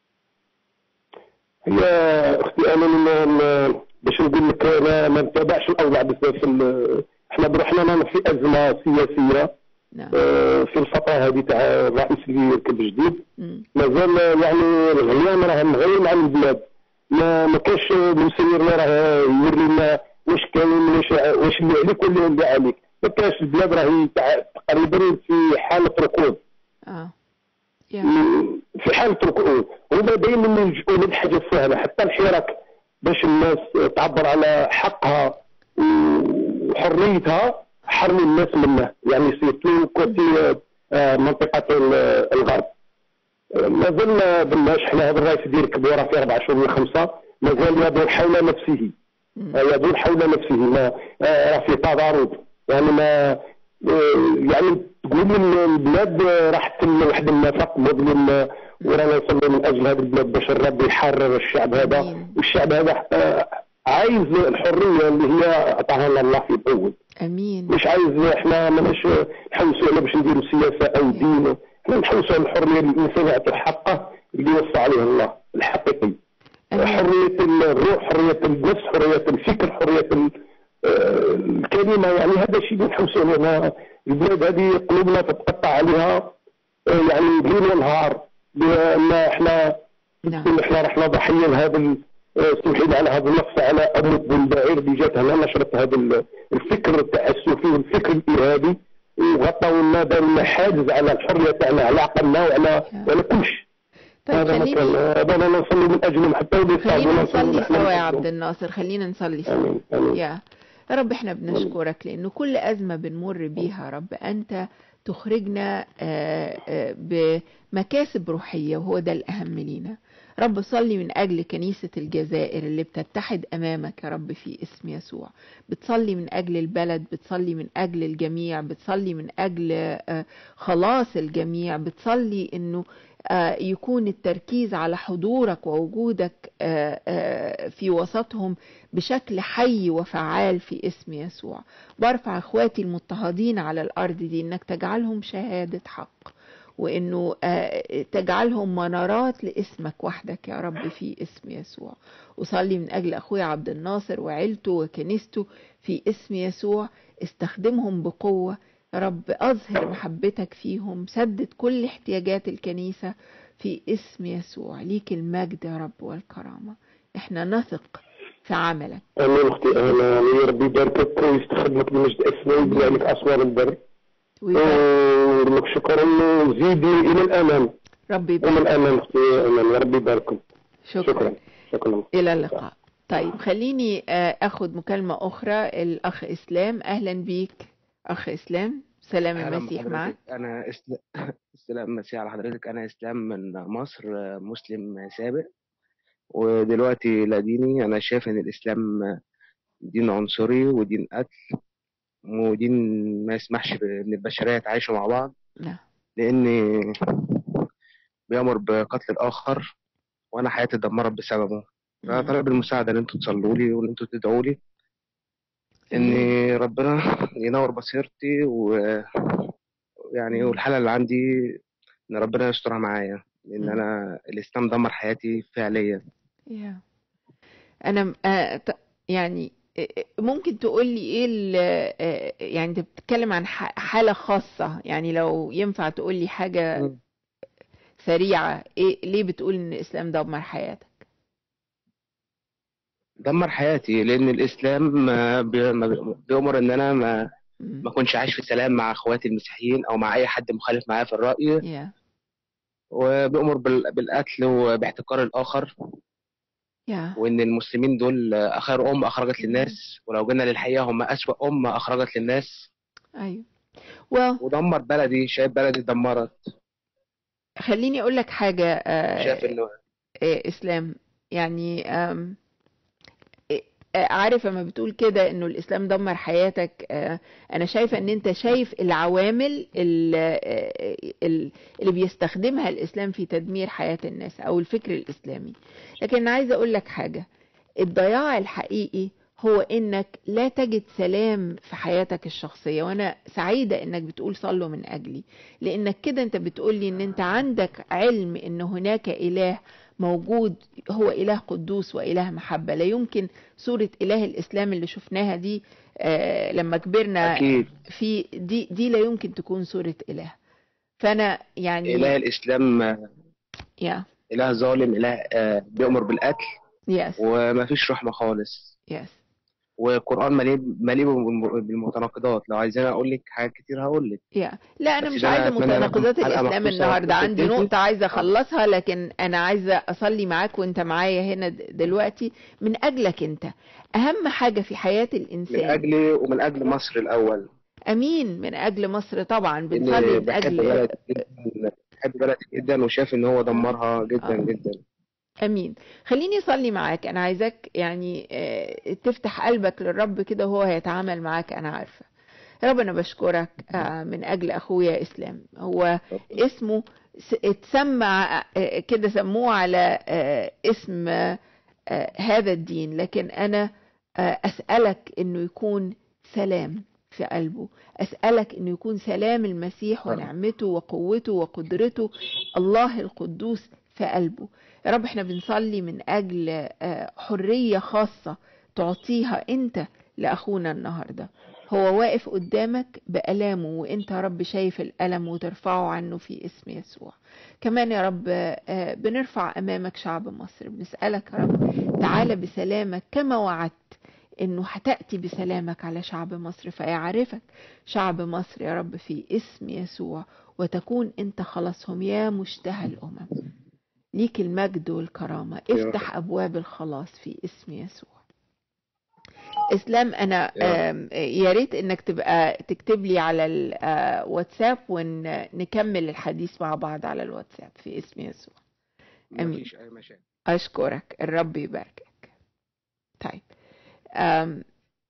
هي اختي انا من من- باش نقول لك انا ما نتابعش الاوضاع بزاف في ال- احنا بروحنا رانا في ازمه سياسيه نعم آه، في الفتره هذه تاع الرئيس اللي يركب جديد مم. مازال يعني الغيام راه مغيم على البلاد ما ما كاش مسير اللي راه يوري لنا واش كاين واش واش اللي عليك واللي اللي عليك ما كاش البلاد راهي تع- تقريبا في حاله ركود اه يا م- في حاله ركود هما دائما يلجؤوا للحاجه السهله حتى الحراك باش الناس تعبر على حقها وحريتها حرموا الناس منه يعني سيرتو كوتي آه، منطقه ال- الغرب مازال ما بناش حنا هذا الرئيس ديال كبيره في اربع شهور ولا خمسه مازال يدور حول نفسه مم. يدور حول نفسه ما آه، راه في تضارب يعني ما آه، يعني تقول لي البلاد آه، راحت لواحد النفق مظلم آه، ورانا نصلي من اجل هذه البلاد باش الرب يحرر الشعب هذا آمين. والشعب هذا آه، عايز الحريه اللي هي اعطاها لنا الله في الاول امين مش عايز احنا ماناش نحوسوا على باش نديروا سياسه او دين احنا نحوسوا على الحريه اللي الانسان يعطي حقه اللي وصى عليه الله الحقيقي امين حريه الروح حريه النفس حريه الفكر حريه ال- آه، الكلمه يعني هذا الشيء اللي نحوسوا عليه ما- البلاد هذه قلوبنا تتقطع عليها آه، يعني ليل ونهار لان احنا نعم احنا رحنا ضحيه لهذا ال- آه، سمحي على هذا النقص على ابو البعير اللي جات هنا نشرت هذا ال- الفكر التعسفي والفكر الارهابي وغطوا لنا داروا لنا حاجز على الحريه تاعنا على عقلنا وعلى وعلى كل شيء طيب هذا ما كان خليني هذا انا نصلي من اجلهم حتى ولي خلينا نصلي سوا يا عبد الناصر خلينا نصلي سوا امين امين يا يا رب احنا بنشكرك لانه كل ازمه بنمر بيها يا رب انت تخرجنا آه، آه، بمكاسب روحيه وهو ده الاهم لينا رب صلي من اجل كنيسه الجزائر اللي بتتحد امامك يا رب في اسم يسوع بتصلي من اجل البلد بتصلي من اجل الجميع بتصلي من اجل آه، خلاص الجميع بتصلي انه آه، يكون التركيز على حضورك ووجودك آه، آه، في وسطهم بشكل حي وفعال في اسم يسوع برفع اخواتي المضطهدين على الارض دي انك تجعلهم شهاده حق وانه آه، تجعلهم منارات لاسمك وحدك يا رب في اسم يسوع اصلي من اجل اخويا عبد الناصر وعيلته وكنيسته في اسم يسوع استخدمهم بقوه يا رب اظهر محبتك فيهم سدد كل احتياجات الكنيسه في اسم يسوع ليك المجد يا رب والكرامه احنا نثق في عملك امين اختي انا يعني يا ربي يباركك ويستخدمك بمجد اسمه ويجعل لك اسوار البر ويبارك ونقول لك شكرا وزيدني الى الامام رب الى يبارك الامام اختي امام يا ربي يباركم شكرا شكرا شكرا إلى اللقاء طيب خليني آه، أخذ مكالمة أخرى الأخ إسلام أهلا بيك أخ إسلام سلام أهلا المسيح بحضرتك. معك أنا إسل... السلام مسيح على حضرتك أنا إسلام من مصر آه، مسلم سابق ودلوقتي لا ديني أنا شايف إن الإسلام دين عنصري ودين قتل ودين ما يسمحش بإن البشرية تعيشوا مع بعض نعم لأن بيأمر بقتل الآخر وأنا حياتي اتدمرت بسببه فأنا طالب المساعدة إن أنتوا تصلوا لي وإن أنتوا تدعوا لي إن ربنا ينور بصيرتي و يعني والحالة اللي عندي إن ربنا يسترها معايا لأن مم. أنا الإسلام دمر حياتي فعليا يا. أنا م- آه، ط- يعني آه، آه، ممكن تقول لي إيه ال- آه، يعني أنت بتتكلم عن ح- حالة خاصة يعني لو ينفع تقول لي حاجة مم. سريعة إيه ليه بتقول إن الإسلام دمر حياتك؟ دمر حياتي لأن الإسلام ما بي- ما بي- بيأمر إن أنا ما مم. ما أكونش عايش في سلام مع إخواتي المسيحيين أو مع أي حد مخالف معايا في الرأي يا وبيأمر بال- بالقتل وباحتقار الآخر يا وإن المسلمين دول خير أمة أخرجت للناس ولو جينا للحقيقة هم أسوأ أمة أخرجت للناس أيوه well ودمر بلدي شايف بلدي اتدمرت خليني أقول لك حاجة آه، شايف إنه آه، اسلام يعني آم، آه، آه، عارف لما بتقول كده انه الاسلام دمر حياتك آه، انا شايفه ان انت شايف العوامل ال- آه، ال- اللي بيستخدمها الاسلام في تدمير حياه الناس او الفكر الاسلامي لكن انا عايزه اقول لك حاجه الضياع الحقيقي هو انك لا تجد سلام في حياتك الشخصيه وانا سعيده انك بتقول صلوا من اجلي لانك كده انت بتقولي ان انت عندك علم ان هناك اله موجود هو اله قدوس واله محبه لا يمكن صوره اله الاسلام اللي شفناها دي آه لما كبرنا أكيد في دي دي لا يمكن تكون صوره اله فانا يعني إله الإسلام يا إله ظالم إله آه، بيأمر بالقتل يس وما فيش رحمة خالص يس والقرآن مليء مليء بالم- بالمتناقضات لو عايزين أقول لك حاجات كتير هقول لك يا لا انا بس مش ده عايزه أتمنى لكم متناقضات حلقة الاسلام مخصوصة النهارده عندي للتوفيق. نقطه عايزه اخلصها لكن انا عايزه اصلي معاك وانت معايا هنا د- دلوقتي من اجلك انت اهم حاجه في حياه من الانسان أجلي ومن أجل مصر الأول امين من اجل مصر طبعا لأن بنصلي من بحب اجل بلدي جدا بحب بلدي جدا وشايف ان هو دمرها جدا آه. جدا امين خليني اصلي معاك انا عايزاك يعني آه، تفتح قلبك للرب كده وهو هيتعامل معاك انا عارفه يا رب انا بشكرك آه، من اجل اخويا اسلام هو اسمه س- اتسمى آه، كده سموه على آه، اسم آه، آه، هذا الدين لكن انا آه، اسالك انه يكون سلام في قلبه اسالك انه يكون سلام المسيح ونعمته وقوته وقدرته الله القدوس في قلبه يا رب احنا بنصلي من اجل آه، حريه خاصه تعطيها انت لاخونا النهارده هو واقف قدامك بألامه وانت يا رب شايف الألم وترفعه عنه في اسم يسوع كمان يا رب آه، بنرفع أمامك شعب مصر بنسألك يا رب تعالى بسلامك كما وعدت انه هتأتي بسلامك على شعب مصر فيعرفك شعب مصر يا رب في اسم يسوع وتكون انت خلاصهم يا مشتهى الأمم ليك المجد والكرامة يا رب. افتح أبواب الخلاص في اسم يسوع اسلام انا يا آم، يا ريت انك تبقى تكتب لي على الواتساب ونكمل الحديث مع بعض على الواتساب في اسم يسوع أمين. مفيش اي مشاكل اشكرك الرب يباركك طيب آم،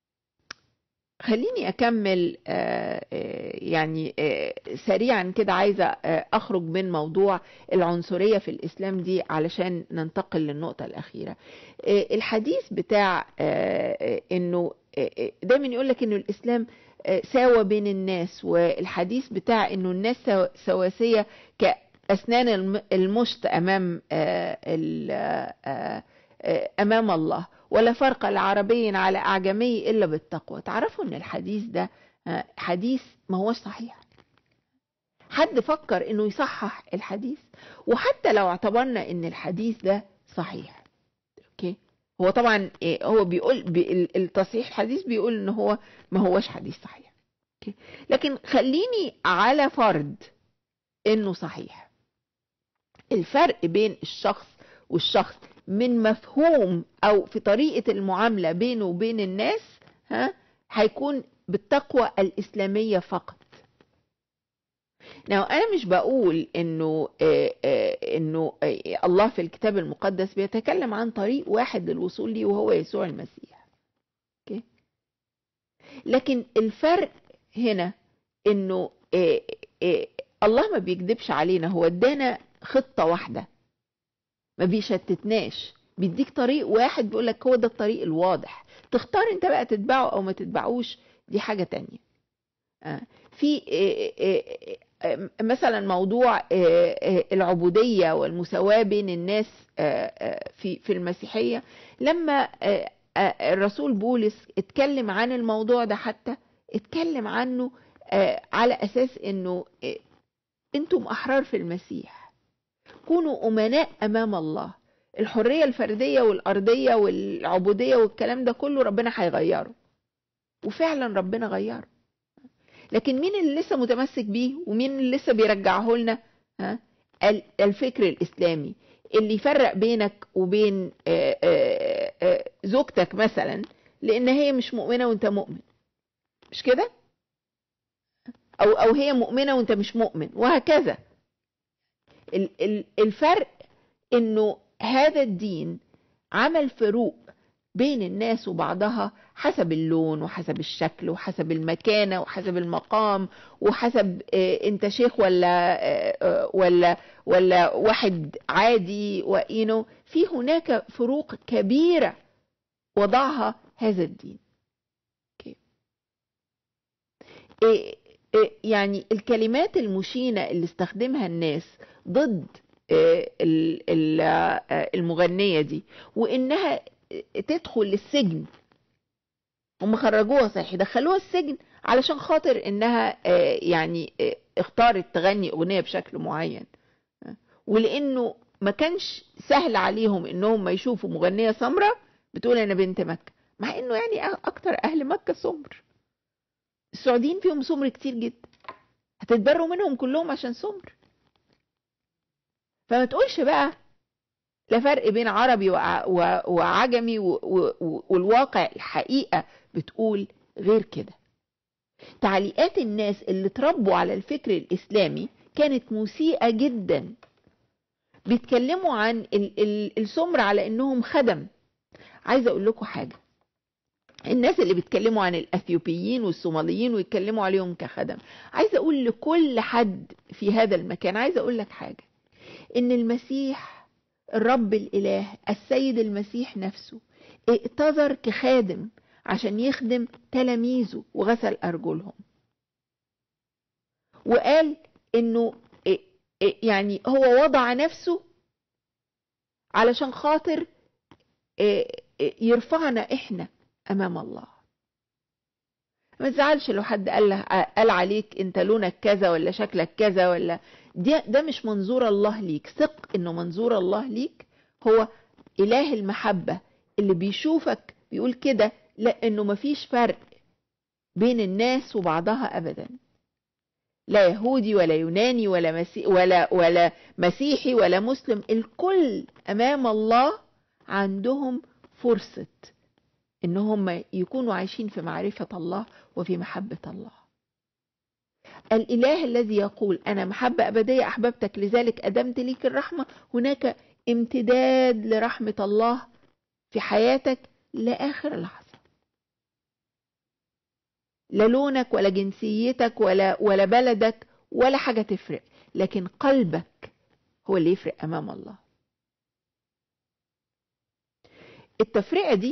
خليني اكمل آه، آه، يعني آه، سريعا كده عايزه آه، اخرج من موضوع العنصريه في الاسلام دي علشان ننتقل للنقطه الاخيره آه، الحديث بتاع آه، آه، انه آه، آه، دايما يقول لك انه الاسلام آه، ساوى بين الناس والحديث بتاع انه الناس سوا- سواسيه كاسنان الم- المشط امام آه، ال- آه، آه، امام الله ولا فرق لعربي على اعجمي الا بالتقوى تعرفوا ان الحديث ده آه، حديث ما هوش صحيح حد فكر انه يصحح الحديث وحتى لو اعتبرنا ان الحديث ده صحيح اوكي هو طبعا إيه، هو بيقول بي- ال- التصحيح الحديث بيقول ان هو ما هوش حديث صحيح اوكي لكن خليني على فرض انه صحيح الفرق بين الشخص والشخص من مفهوم او في طريقة المعاملة بينه وبين الناس ها هيكون بالتقوى الإسلامية فقط Now أنا مش بقول إنه آه، آه، إنه آه، الله في الكتاب المقدس بيتكلم عن طريق واحد للوصول ليه وهو يسوع المسيح. أوكي؟ لكن الفرق هنا إنه آه، آه، الله ما بيكذبش علينا هو ادانا خطة واحدة ما بيشتتناش بيديك طريق واحد بيقول لك هو ده الطريق الواضح تختار انت بقى تتبعه او ما تتبعوش دي حاجة تانية آه، في آه، آه، آه، مثلا موضوع آه، آه، العبودية والمساواة بين الناس آه، آه، في في المسيحية لما آه، آه، الرسول بولس اتكلم عن الموضوع ده حتى اتكلم عنه آه، على اساس انه آه، انتم احرار في المسيح كونوا امناء امام الله الحريه الفرديه والارضيه والعبوديه والكلام ده كله ربنا هيغيره وفعلا ربنا غيره لكن مين اللي لسه متمسك بيه ومين اللي لسه بيرجعه لنا ها ال- الفكر الاسلامي اللي يفرق بينك وبين آه، آه، آه، زوجتك مثلا لان هي مش مؤمنه وانت مؤمن مش كده او او هي مؤمنه وانت مش مؤمن وهكذا ال- ال- الفرق انه هذا الدين عمل فروق بين الناس وبعضها حسب اللون وحسب الشكل وحسب المكانة وحسب المقام وحسب آه، انت شيخ ولا آه، آه، ولا ولا واحد عادي وإنه في هناك فروق كبيرة وضعها هذا الدين أوكي. إيه- إيه يعني الكلمات المشينة اللي استخدمها الناس ضد آه، ال- ال- آه، المغنية دي وإنها تدخل السجن هم خرجوها صحيح دخلوها السجن علشان خاطر انها آه، يعني آه، اختارت تغني اغنيه بشكل معين آه، ولانه ما كانش سهل عليهم انهم ما يشوفوا مغنيه سمراء بتقول انا بنت مكه مع انه يعني أ- اكتر اهل مكه سمر السعوديين فيهم سمر كتير جدا هتتبروا منهم كلهم عشان سمر فما تقولش بقى لا فرق بين عربي وع- و- وعجمي و- و- والواقع الحقيقة بتقول غير كده تعليقات الناس اللي اتربوا على الفكر الإسلامي كانت مسيئة جدا بيتكلموا عن ال- ال- السمر على انهم خدم عايزة اقول لكم حاجة الناس اللي بيتكلموا عن الاثيوبيين والصوماليين ويتكلموا عليهم كخدم عايزة اقول لكل حد في هذا المكان عايزة اقول لك حاجة ان المسيح الرب الاله السيد المسيح نفسه ائتذر كخادم عشان يخدم تلاميذه وغسل ارجلهم وقال انه إيه- إيه يعني هو وضع نفسه علشان خاطر إيه، إيه، يرفعنا احنا امام الله ما تزعلش لو حد قال له- قال عليك انت لونك كذا ولا شكلك كذا ولا ده ده مش منظور الله ليك ثق انه منظور الله ليك هو اله المحبه اللي بيشوفك بيقول كده لانه مفيش فرق بين الناس وبعضها ابدا لا يهودي ولا يوناني ولا مسي ولا ولا مسيحي ولا مسلم الكل امام الله عندهم فرصه ان هم يكونوا عايشين في معرفه الله وفي محبه الله الاله الذي يقول انا محبه ابديه احببتك لذلك ادمت ليك الرحمه هناك امتداد لرحمه الله في حياتك لاخر لحظه لا لونك ولا جنسيتك ولا ولا بلدك ولا حاجه تفرق لكن قلبك هو اللي يفرق امام الله التفرقه دي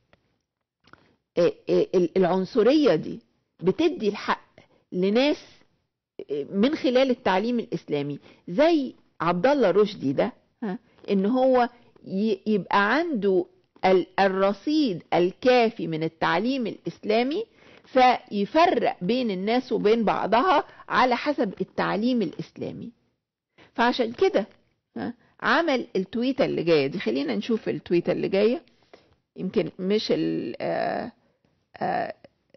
آه، آه، العنصريه دي بتدي الحق لناس آه، من خلال التعليم الاسلامي زي عبد الله رشدي ده ها، ان هو ي- يبقى عنده ال- الرصيد الكافي من التعليم الاسلامي فيفرق بين الناس وبين بعضها على حسب التعليم الاسلامي فعشان كده ها، عمل التويته اللي جايه دي خلينا نشوف التويته اللي جايه يمكن مش ال آه آه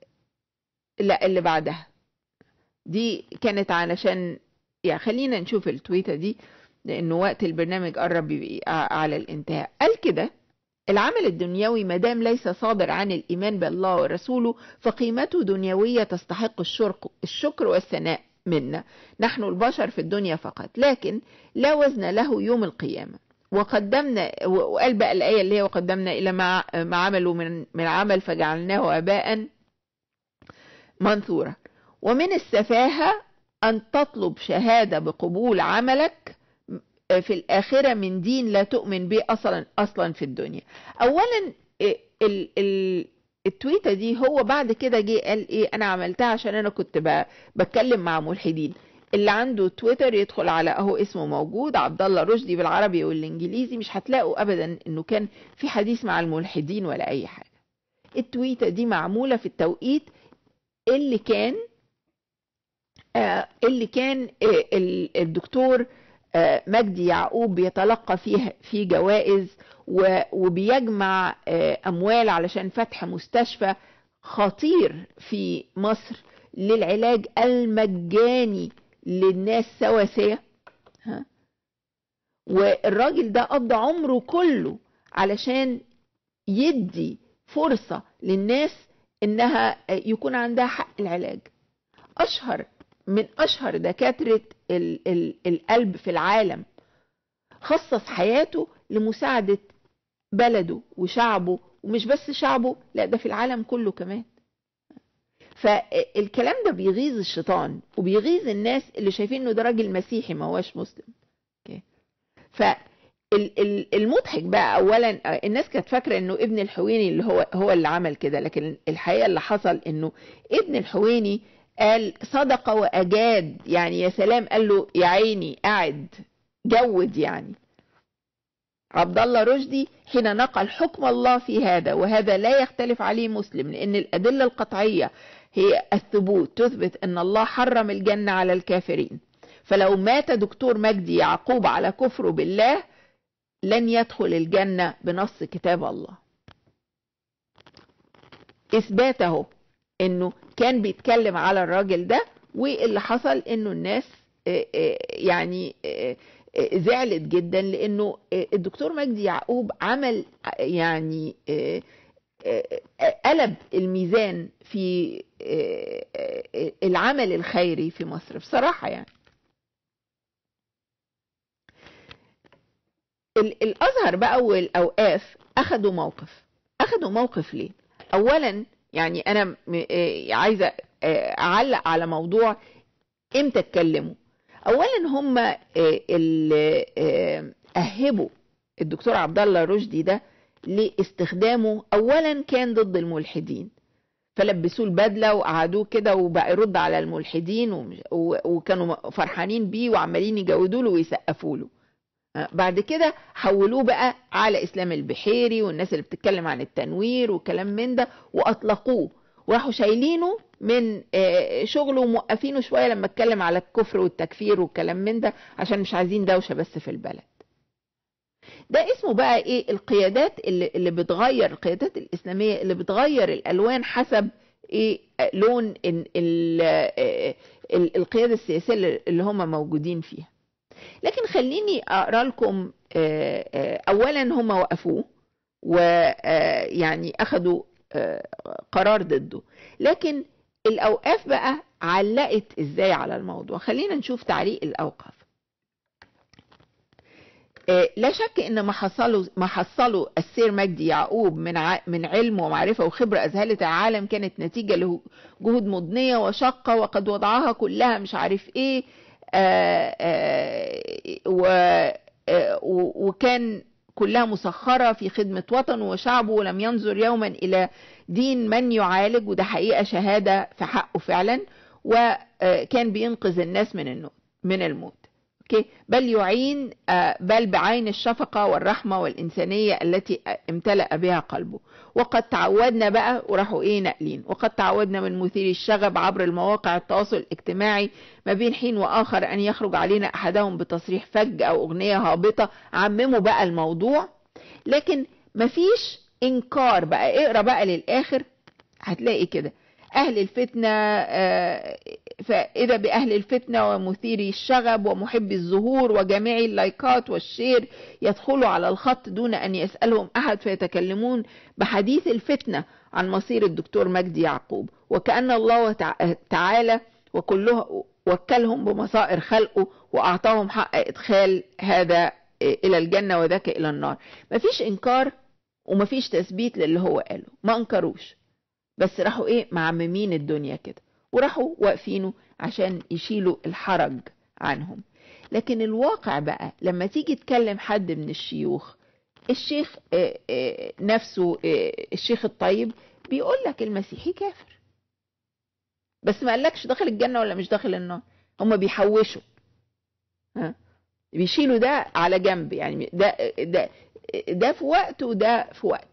لا اللي بعدها دي كانت علشان يعني خلينا نشوف التويته دي لانه وقت البرنامج قرب يبقى على الانتهاء قال كده العمل الدنيوي ما دام ليس صادر عن الايمان بالله ورسوله فقيمته دنيويه تستحق الشرق الشكر والثناء منا نحن البشر في الدنيا فقط لكن لا وزن له يوم القيامه وقدمنا وقال بقى الايه اللي هي وقدمنا الى ما ما عملوا من من عمل فجعلناه اباء منثورا ومن السفاهه ان تطلب شهاده بقبول عملك في الآخرة من دين لا تؤمن به أصلا أصلا في الدنيا أولا ال ال التويته دي هو بعد كده جه قال ايه انا عملتها عشان انا كنت ب- بتكلم مع ملحدين اللي عنده تويتر يدخل على اهو اسمه موجود عبد الله رشدي بالعربي والانجليزي مش هتلاقوا ابدا انه كان في حديث مع الملحدين ولا اي حاجه التويته دي معموله في التوقيت اللي كان آه اللي كان آه ال- الدكتور آه مجدي يعقوب بيتلقى فيه في جوائز و- وبيجمع آه اموال علشان فتح مستشفى خطير في مصر للعلاج المجاني للناس سواسية ها والراجل ده قضى عمره كله علشان يدي فرصة للناس انها يكون عندها حق العلاج اشهر من اشهر دكاترة ال ال القلب في العالم خصص حياته لمساعدة بلده وشعبه ومش بس شعبه لا ده في العالم كله كمان فالكلام ده بيغيظ الشيطان وبيغيظ الناس اللي شايفين انه ده راجل مسيحي ما هوش مسلم اوكي فالمضحك بقى اولا الناس كانت فاكره انه ابن الحويني اللي هو هو اللي عمل كده لكن الحقيقه اللي حصل انه ابن الحويني قال صدق واجاد يعني يا سلام قال له يا عيني قاعد جود يعني عبد الله رشدي حين نقل حكم الله في هذا وهذا لا يختلف عليه مسلم لأن الأدلة القطعية هي الثبوت تثبت أن الله حرم الجنة على الكافرين فلو مات دكتور مجدي يعقوب على كفره بالله لن يدخل الجنة بنص كتاب الله إثباته أنه كان بيتكلم على الراجل ده واللي حصل أنه الناس يعني زعلت جدا لانه الدكتور مجدي يعقوب عمل يعني قلب الميزان في العمل الخيري في مصر بصراحة يعني ال- الازهر بقى والاوقاف اخدوا موقف اخدوا موقف ليه اولا يعني انا م- آه، عايزه آه، اعلق على موضوع امتى اتكلموا اولا هم آه، اللي آه، اهبوا الدكتور عبد الله رشدي ده لاستخدامه اولا كان ضد الملحدين فلبسوه البدله وقعدوه كده وبقى يرد على الملحدين ومش- و- وكانوا فرحانين بيه وعمالين يجودوا له ويسقفوا له آه، بعد كده حولوه بقى على اسلام البحيري والناس اللي بتتكلم عن التنوير وكلام من ده واطلقوه وراحوا شايلينه من آه، شغله وموقفينه شويه لما اتكلم على الكفر والتكفير والكلام من ده عشان مش عايزين دوشه بس في البلد ده اسمه بقى ايه القيادات اللي, اللي بتغير القيادات الاسلاميه اللي بتغير الالوان حسب ايه آه، لون ال ال آه، ال- القياده السياسيه اللي- اللي هم موجودين فيها لكن خليني اقرا لكم آه، آه، اولا هم وقفوه ويعني اخذوا آه، قرار ضده لكن الاوقاف بقى علقت ازاي على الموضوع خلينا نشوف تعليق الاوقاف آه، لا شك ان ما حصلوا ما حصلوا السير مجدي يعقوب من ع... من علم ومعرفه وخبره اذهلت العالم كانت نتيجه لجهود مضنيه وشاقه وقد وضعها كلها مش عارف ايه آه، آه، و آه، و- وكان كلها مسخرة في خدمة وطنه وشعبه ولم ينظر يوما إلى دين من يعالج وده حقيقة شهادة في حقه فعلا وكان بينقذ الناس من النوم من الموت أوكي بل يعين آه، بل بعين الشفقة والرحمة والإنسانية التي امتلأ بها قلبه وقد تعودنا بقى وراحوا ايه ناقلين وقد تعودنا من مثير الشغب عبر المواقع التواصل الاجتماعي ما بين حين واخر ان يخرج علينا احدهم بتصريح فج او اغنيه هابطه عمموا بقى الموضوع لكن مفيش انكار بقى اقرا بقى للاخر هتلاقي كده اهل الفتنه آه، فاذا باهل الفتنه ومثيري الشغب ومحبي الظهور وجميع اللايكات والشير يدخلوا على الخط دون ان يسالهم احد فيتكلمون بحديث الفتنه عن مصير الدكتور مجدي يعقوب وكان الله تع- تعالى وكله وكلهم بمصائر خلقه واعطاهم حق ادخال هذا الى الجنه وذاك الى النار مفيش انكار ومفيش تثبيت للي هو قاله ما انكروش بس راحوا ايه معممين الدنيا كده وراحوا واقفينه عشان يشيلوا الحرج عنهم لكن الواقع بقى لما تيجي تكلم حد من الشيوخ الشيخ آه، آه، نفسه آه، الشيخ الطيب بيقول لك المسيحي كافر بس ما قالكش داخل الجنة ولا مش داخل النار هم بيحوشوا ها بيشيلوا ده على جنب يعني ده ده ده في وقت وده في وقت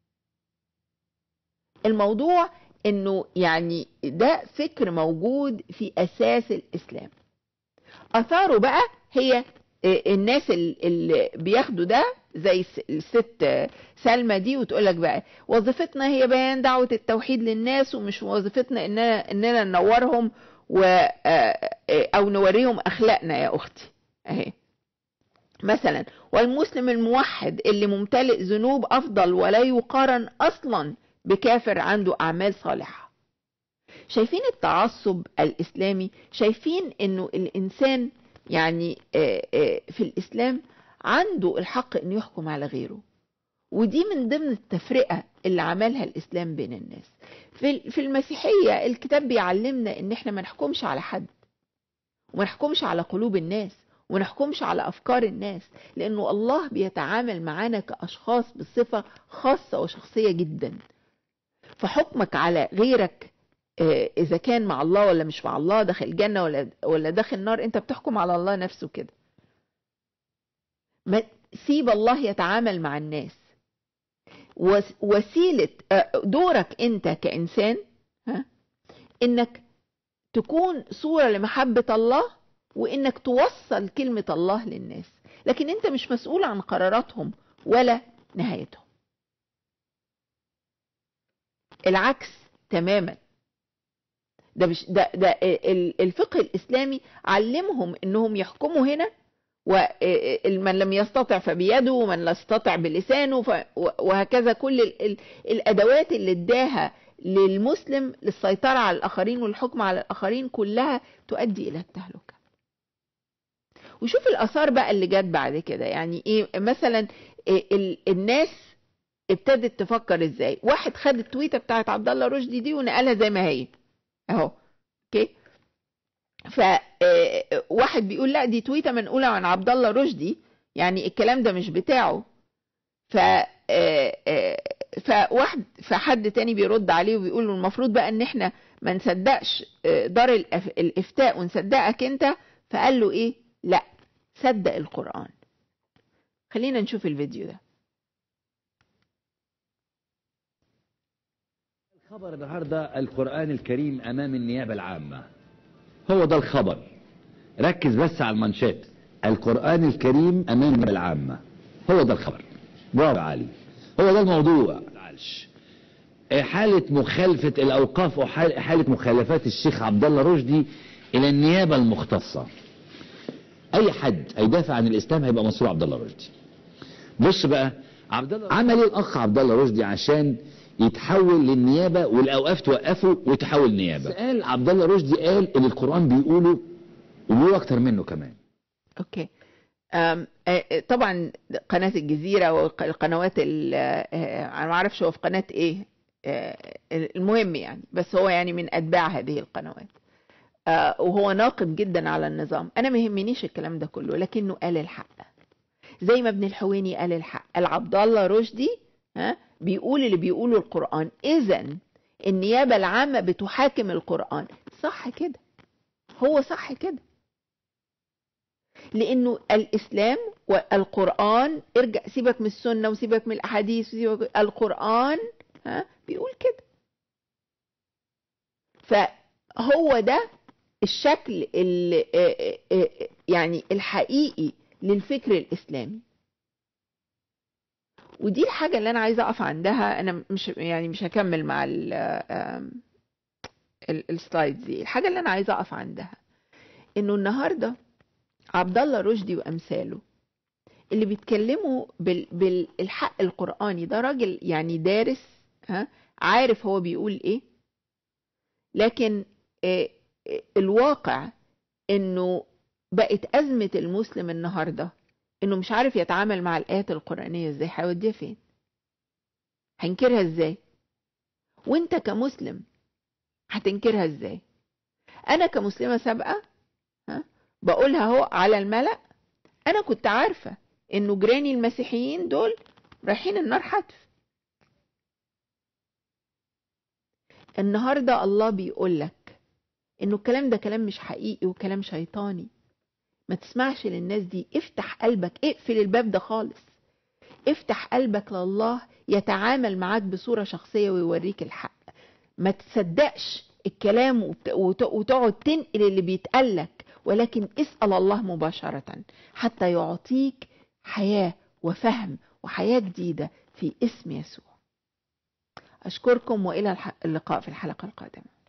الموضوع انه يعني ده فكر موجود في اساس الاسلام اثاره بقى هي الناس ال- اللي بياخدوا ده زي الس- الست سلمى دي وتقول لك بقى وظيفتنا هي بيان دعوة التوحيد للناس ومش وظيفتنا اننا اننا ننورهم و او نوريهم اخلاقنا يا اختي اهي مثلا والمسلم الموحد اللي ممتلئ ذنوب افضل ولا يقارن اصلا بكافر عنده اعمال صالحه شايفين التعصب الاسلامي شايفين انه الانسان يعني آه، آه، في الاسلام عنده الحق انه يحكم على غيره ودي من ضمن التفرقه اللي عملها الاسلام بين الناس في في المسيحيه الكتاب بيعلمنا ان احنا ما نحكمش على حد وما نحكمش على قلوب الناس وما نحكمش على افكار الناس لانه الله بيتعامل معانا كاشخاص بصفه خاصه وشخصيه جدا فحكمك على غيرك آه، اذا كان مع الله ولا مش مع الله داخل الجنه ولا ولا داخل النار انت بتحكم على الله نفسه كده ما سيب الله يتعامل مع الناس وس- وسيله آه، دورك انت كانسان ها انك تكون صوره لمحبه الله وانك توصل كلمه الله للناس لكن انت مش مسؤول عن قراراتهم ولا نهايتهم العكس تماما ده مش ده ده ال- الفقه الاسلامي علمهم انهم يحكموا هنا ومن لم يستطع فبيده ومن لا يستطع بلسانه ف- وهكذا كل ال- ال- الادوات اللي اداها للمسلم للسيطره على الاخرين والحكم على الاخرين كلها تؤدي الى التهلكه وشوف الاثار بقى اللي جت بعد كده يعني ايه مثلا إيه ال- الناس ابتدت تفكر ازاي واحد خد التويته بتاعت عبد الله رشدي دي ونقلها زي ما هي اهو اوكي ف آه، واحد بيقول لا دي تويته منقوله عن عبد الله رشدي يعني الكلام ده مش بتاعه ف آه، آه، فواحد فحد تاني بيرد عليه وبيقول له المفروض بقى ان احنا ما نصدقش آه، دار الأف- الافتاء ونصدقك انت فقال له ايه لا صدق القرآن خلينا نشوف الفيديو ده الخبر النهارده القرآن الكريم أمام النيابة العامة هو ده الخبر ركز بس على المنشات القرآن الكريم أمام النيابة العامة هو ده الخبر برافو يا علي هو ده الموضوع معلش حالة مخالفة الأوقاف وحالة مخالفات الشيخ عبد الله رشدي إلى النيابة المختصة أي حد هيدافع عن الإسلام هيبقى مسؤول عبد الله رشدي بص بقى عبد الله عمل ايه الاخ عبد الله رشدي عشان يتحول للنيابه والاوقاف توقفه وتحول نيابه قال عبد الله رشدي قال ان القران بيقوله وبيقول اكتر منه كمان اوكي أم، آه، آه، طبعا قناة الجزيرة والقنوات ال- آه، انا ما اعرفش هو في قناة ايه آه، المهم يعني بس هو يعني من اتباع هذه القنوات آه، وهو ناقد جدا على النظام انا ما يهمنيش الكلام ده كله لكنه قال الحق زي ما ابن الحويني قال الحق قال عبد الله رشدي ها بيقول اللي بيقوله القرآن اذا النيابة العامة بتحاكم القرآن صح كده هو صح كده لانه الاسلام والقران ارجع سيبك من السنه وسيبك من الاحاديث وسيبك القران ها بيقول كده فهو ده الشكل ال- آه، آه، آه، يعني الحقيقي للفكر الاسلامي ودي الحاجه اللي انا عايزه اقف عندها انا مش يعني مش هكمل مع ال- آم، ال- السلايدز دي الحاجه اللي انا عايزه اقف عندها انه النهارده عبد الله رشدي وامثاله اللي بيتكلموا بال... بالحق القراني ده راجل يعني دارس ها عارف هو بيقول ايه لكن آه، آه، الواقع انه بقت ازمه المسلم النهارده انه مش عارف يتعامل مع الايات القرانيه ازاي هيوديها فين هينكرها ازاي وانت كمسلم هتنكرها ازاي انا كمسلمه سابقه ها بقولها اهو على الملأ انا كنت عارفة انه جيراني المسيحيين دول رايحين النار حتف النهاردة الله بيقول لك انه الكلام ده كلام مش حقيقي وكلام شيطاني ما تسمعش للناس دي افتح قلبك اقفل الباب ده خالص افتح قلبك لله يتعامل معاك بصورة شخصية ويوريك الحق ما تصدقش الكلام وبت- وت- وتقعد تنقل اللي بيتقالك ولكن اسأل الله مباشرة حتى يعطيك حياة وفهم وحياة جديدة في اسم يسوع أشكركم وإلى الح- اللقاء في الحلقة القادمة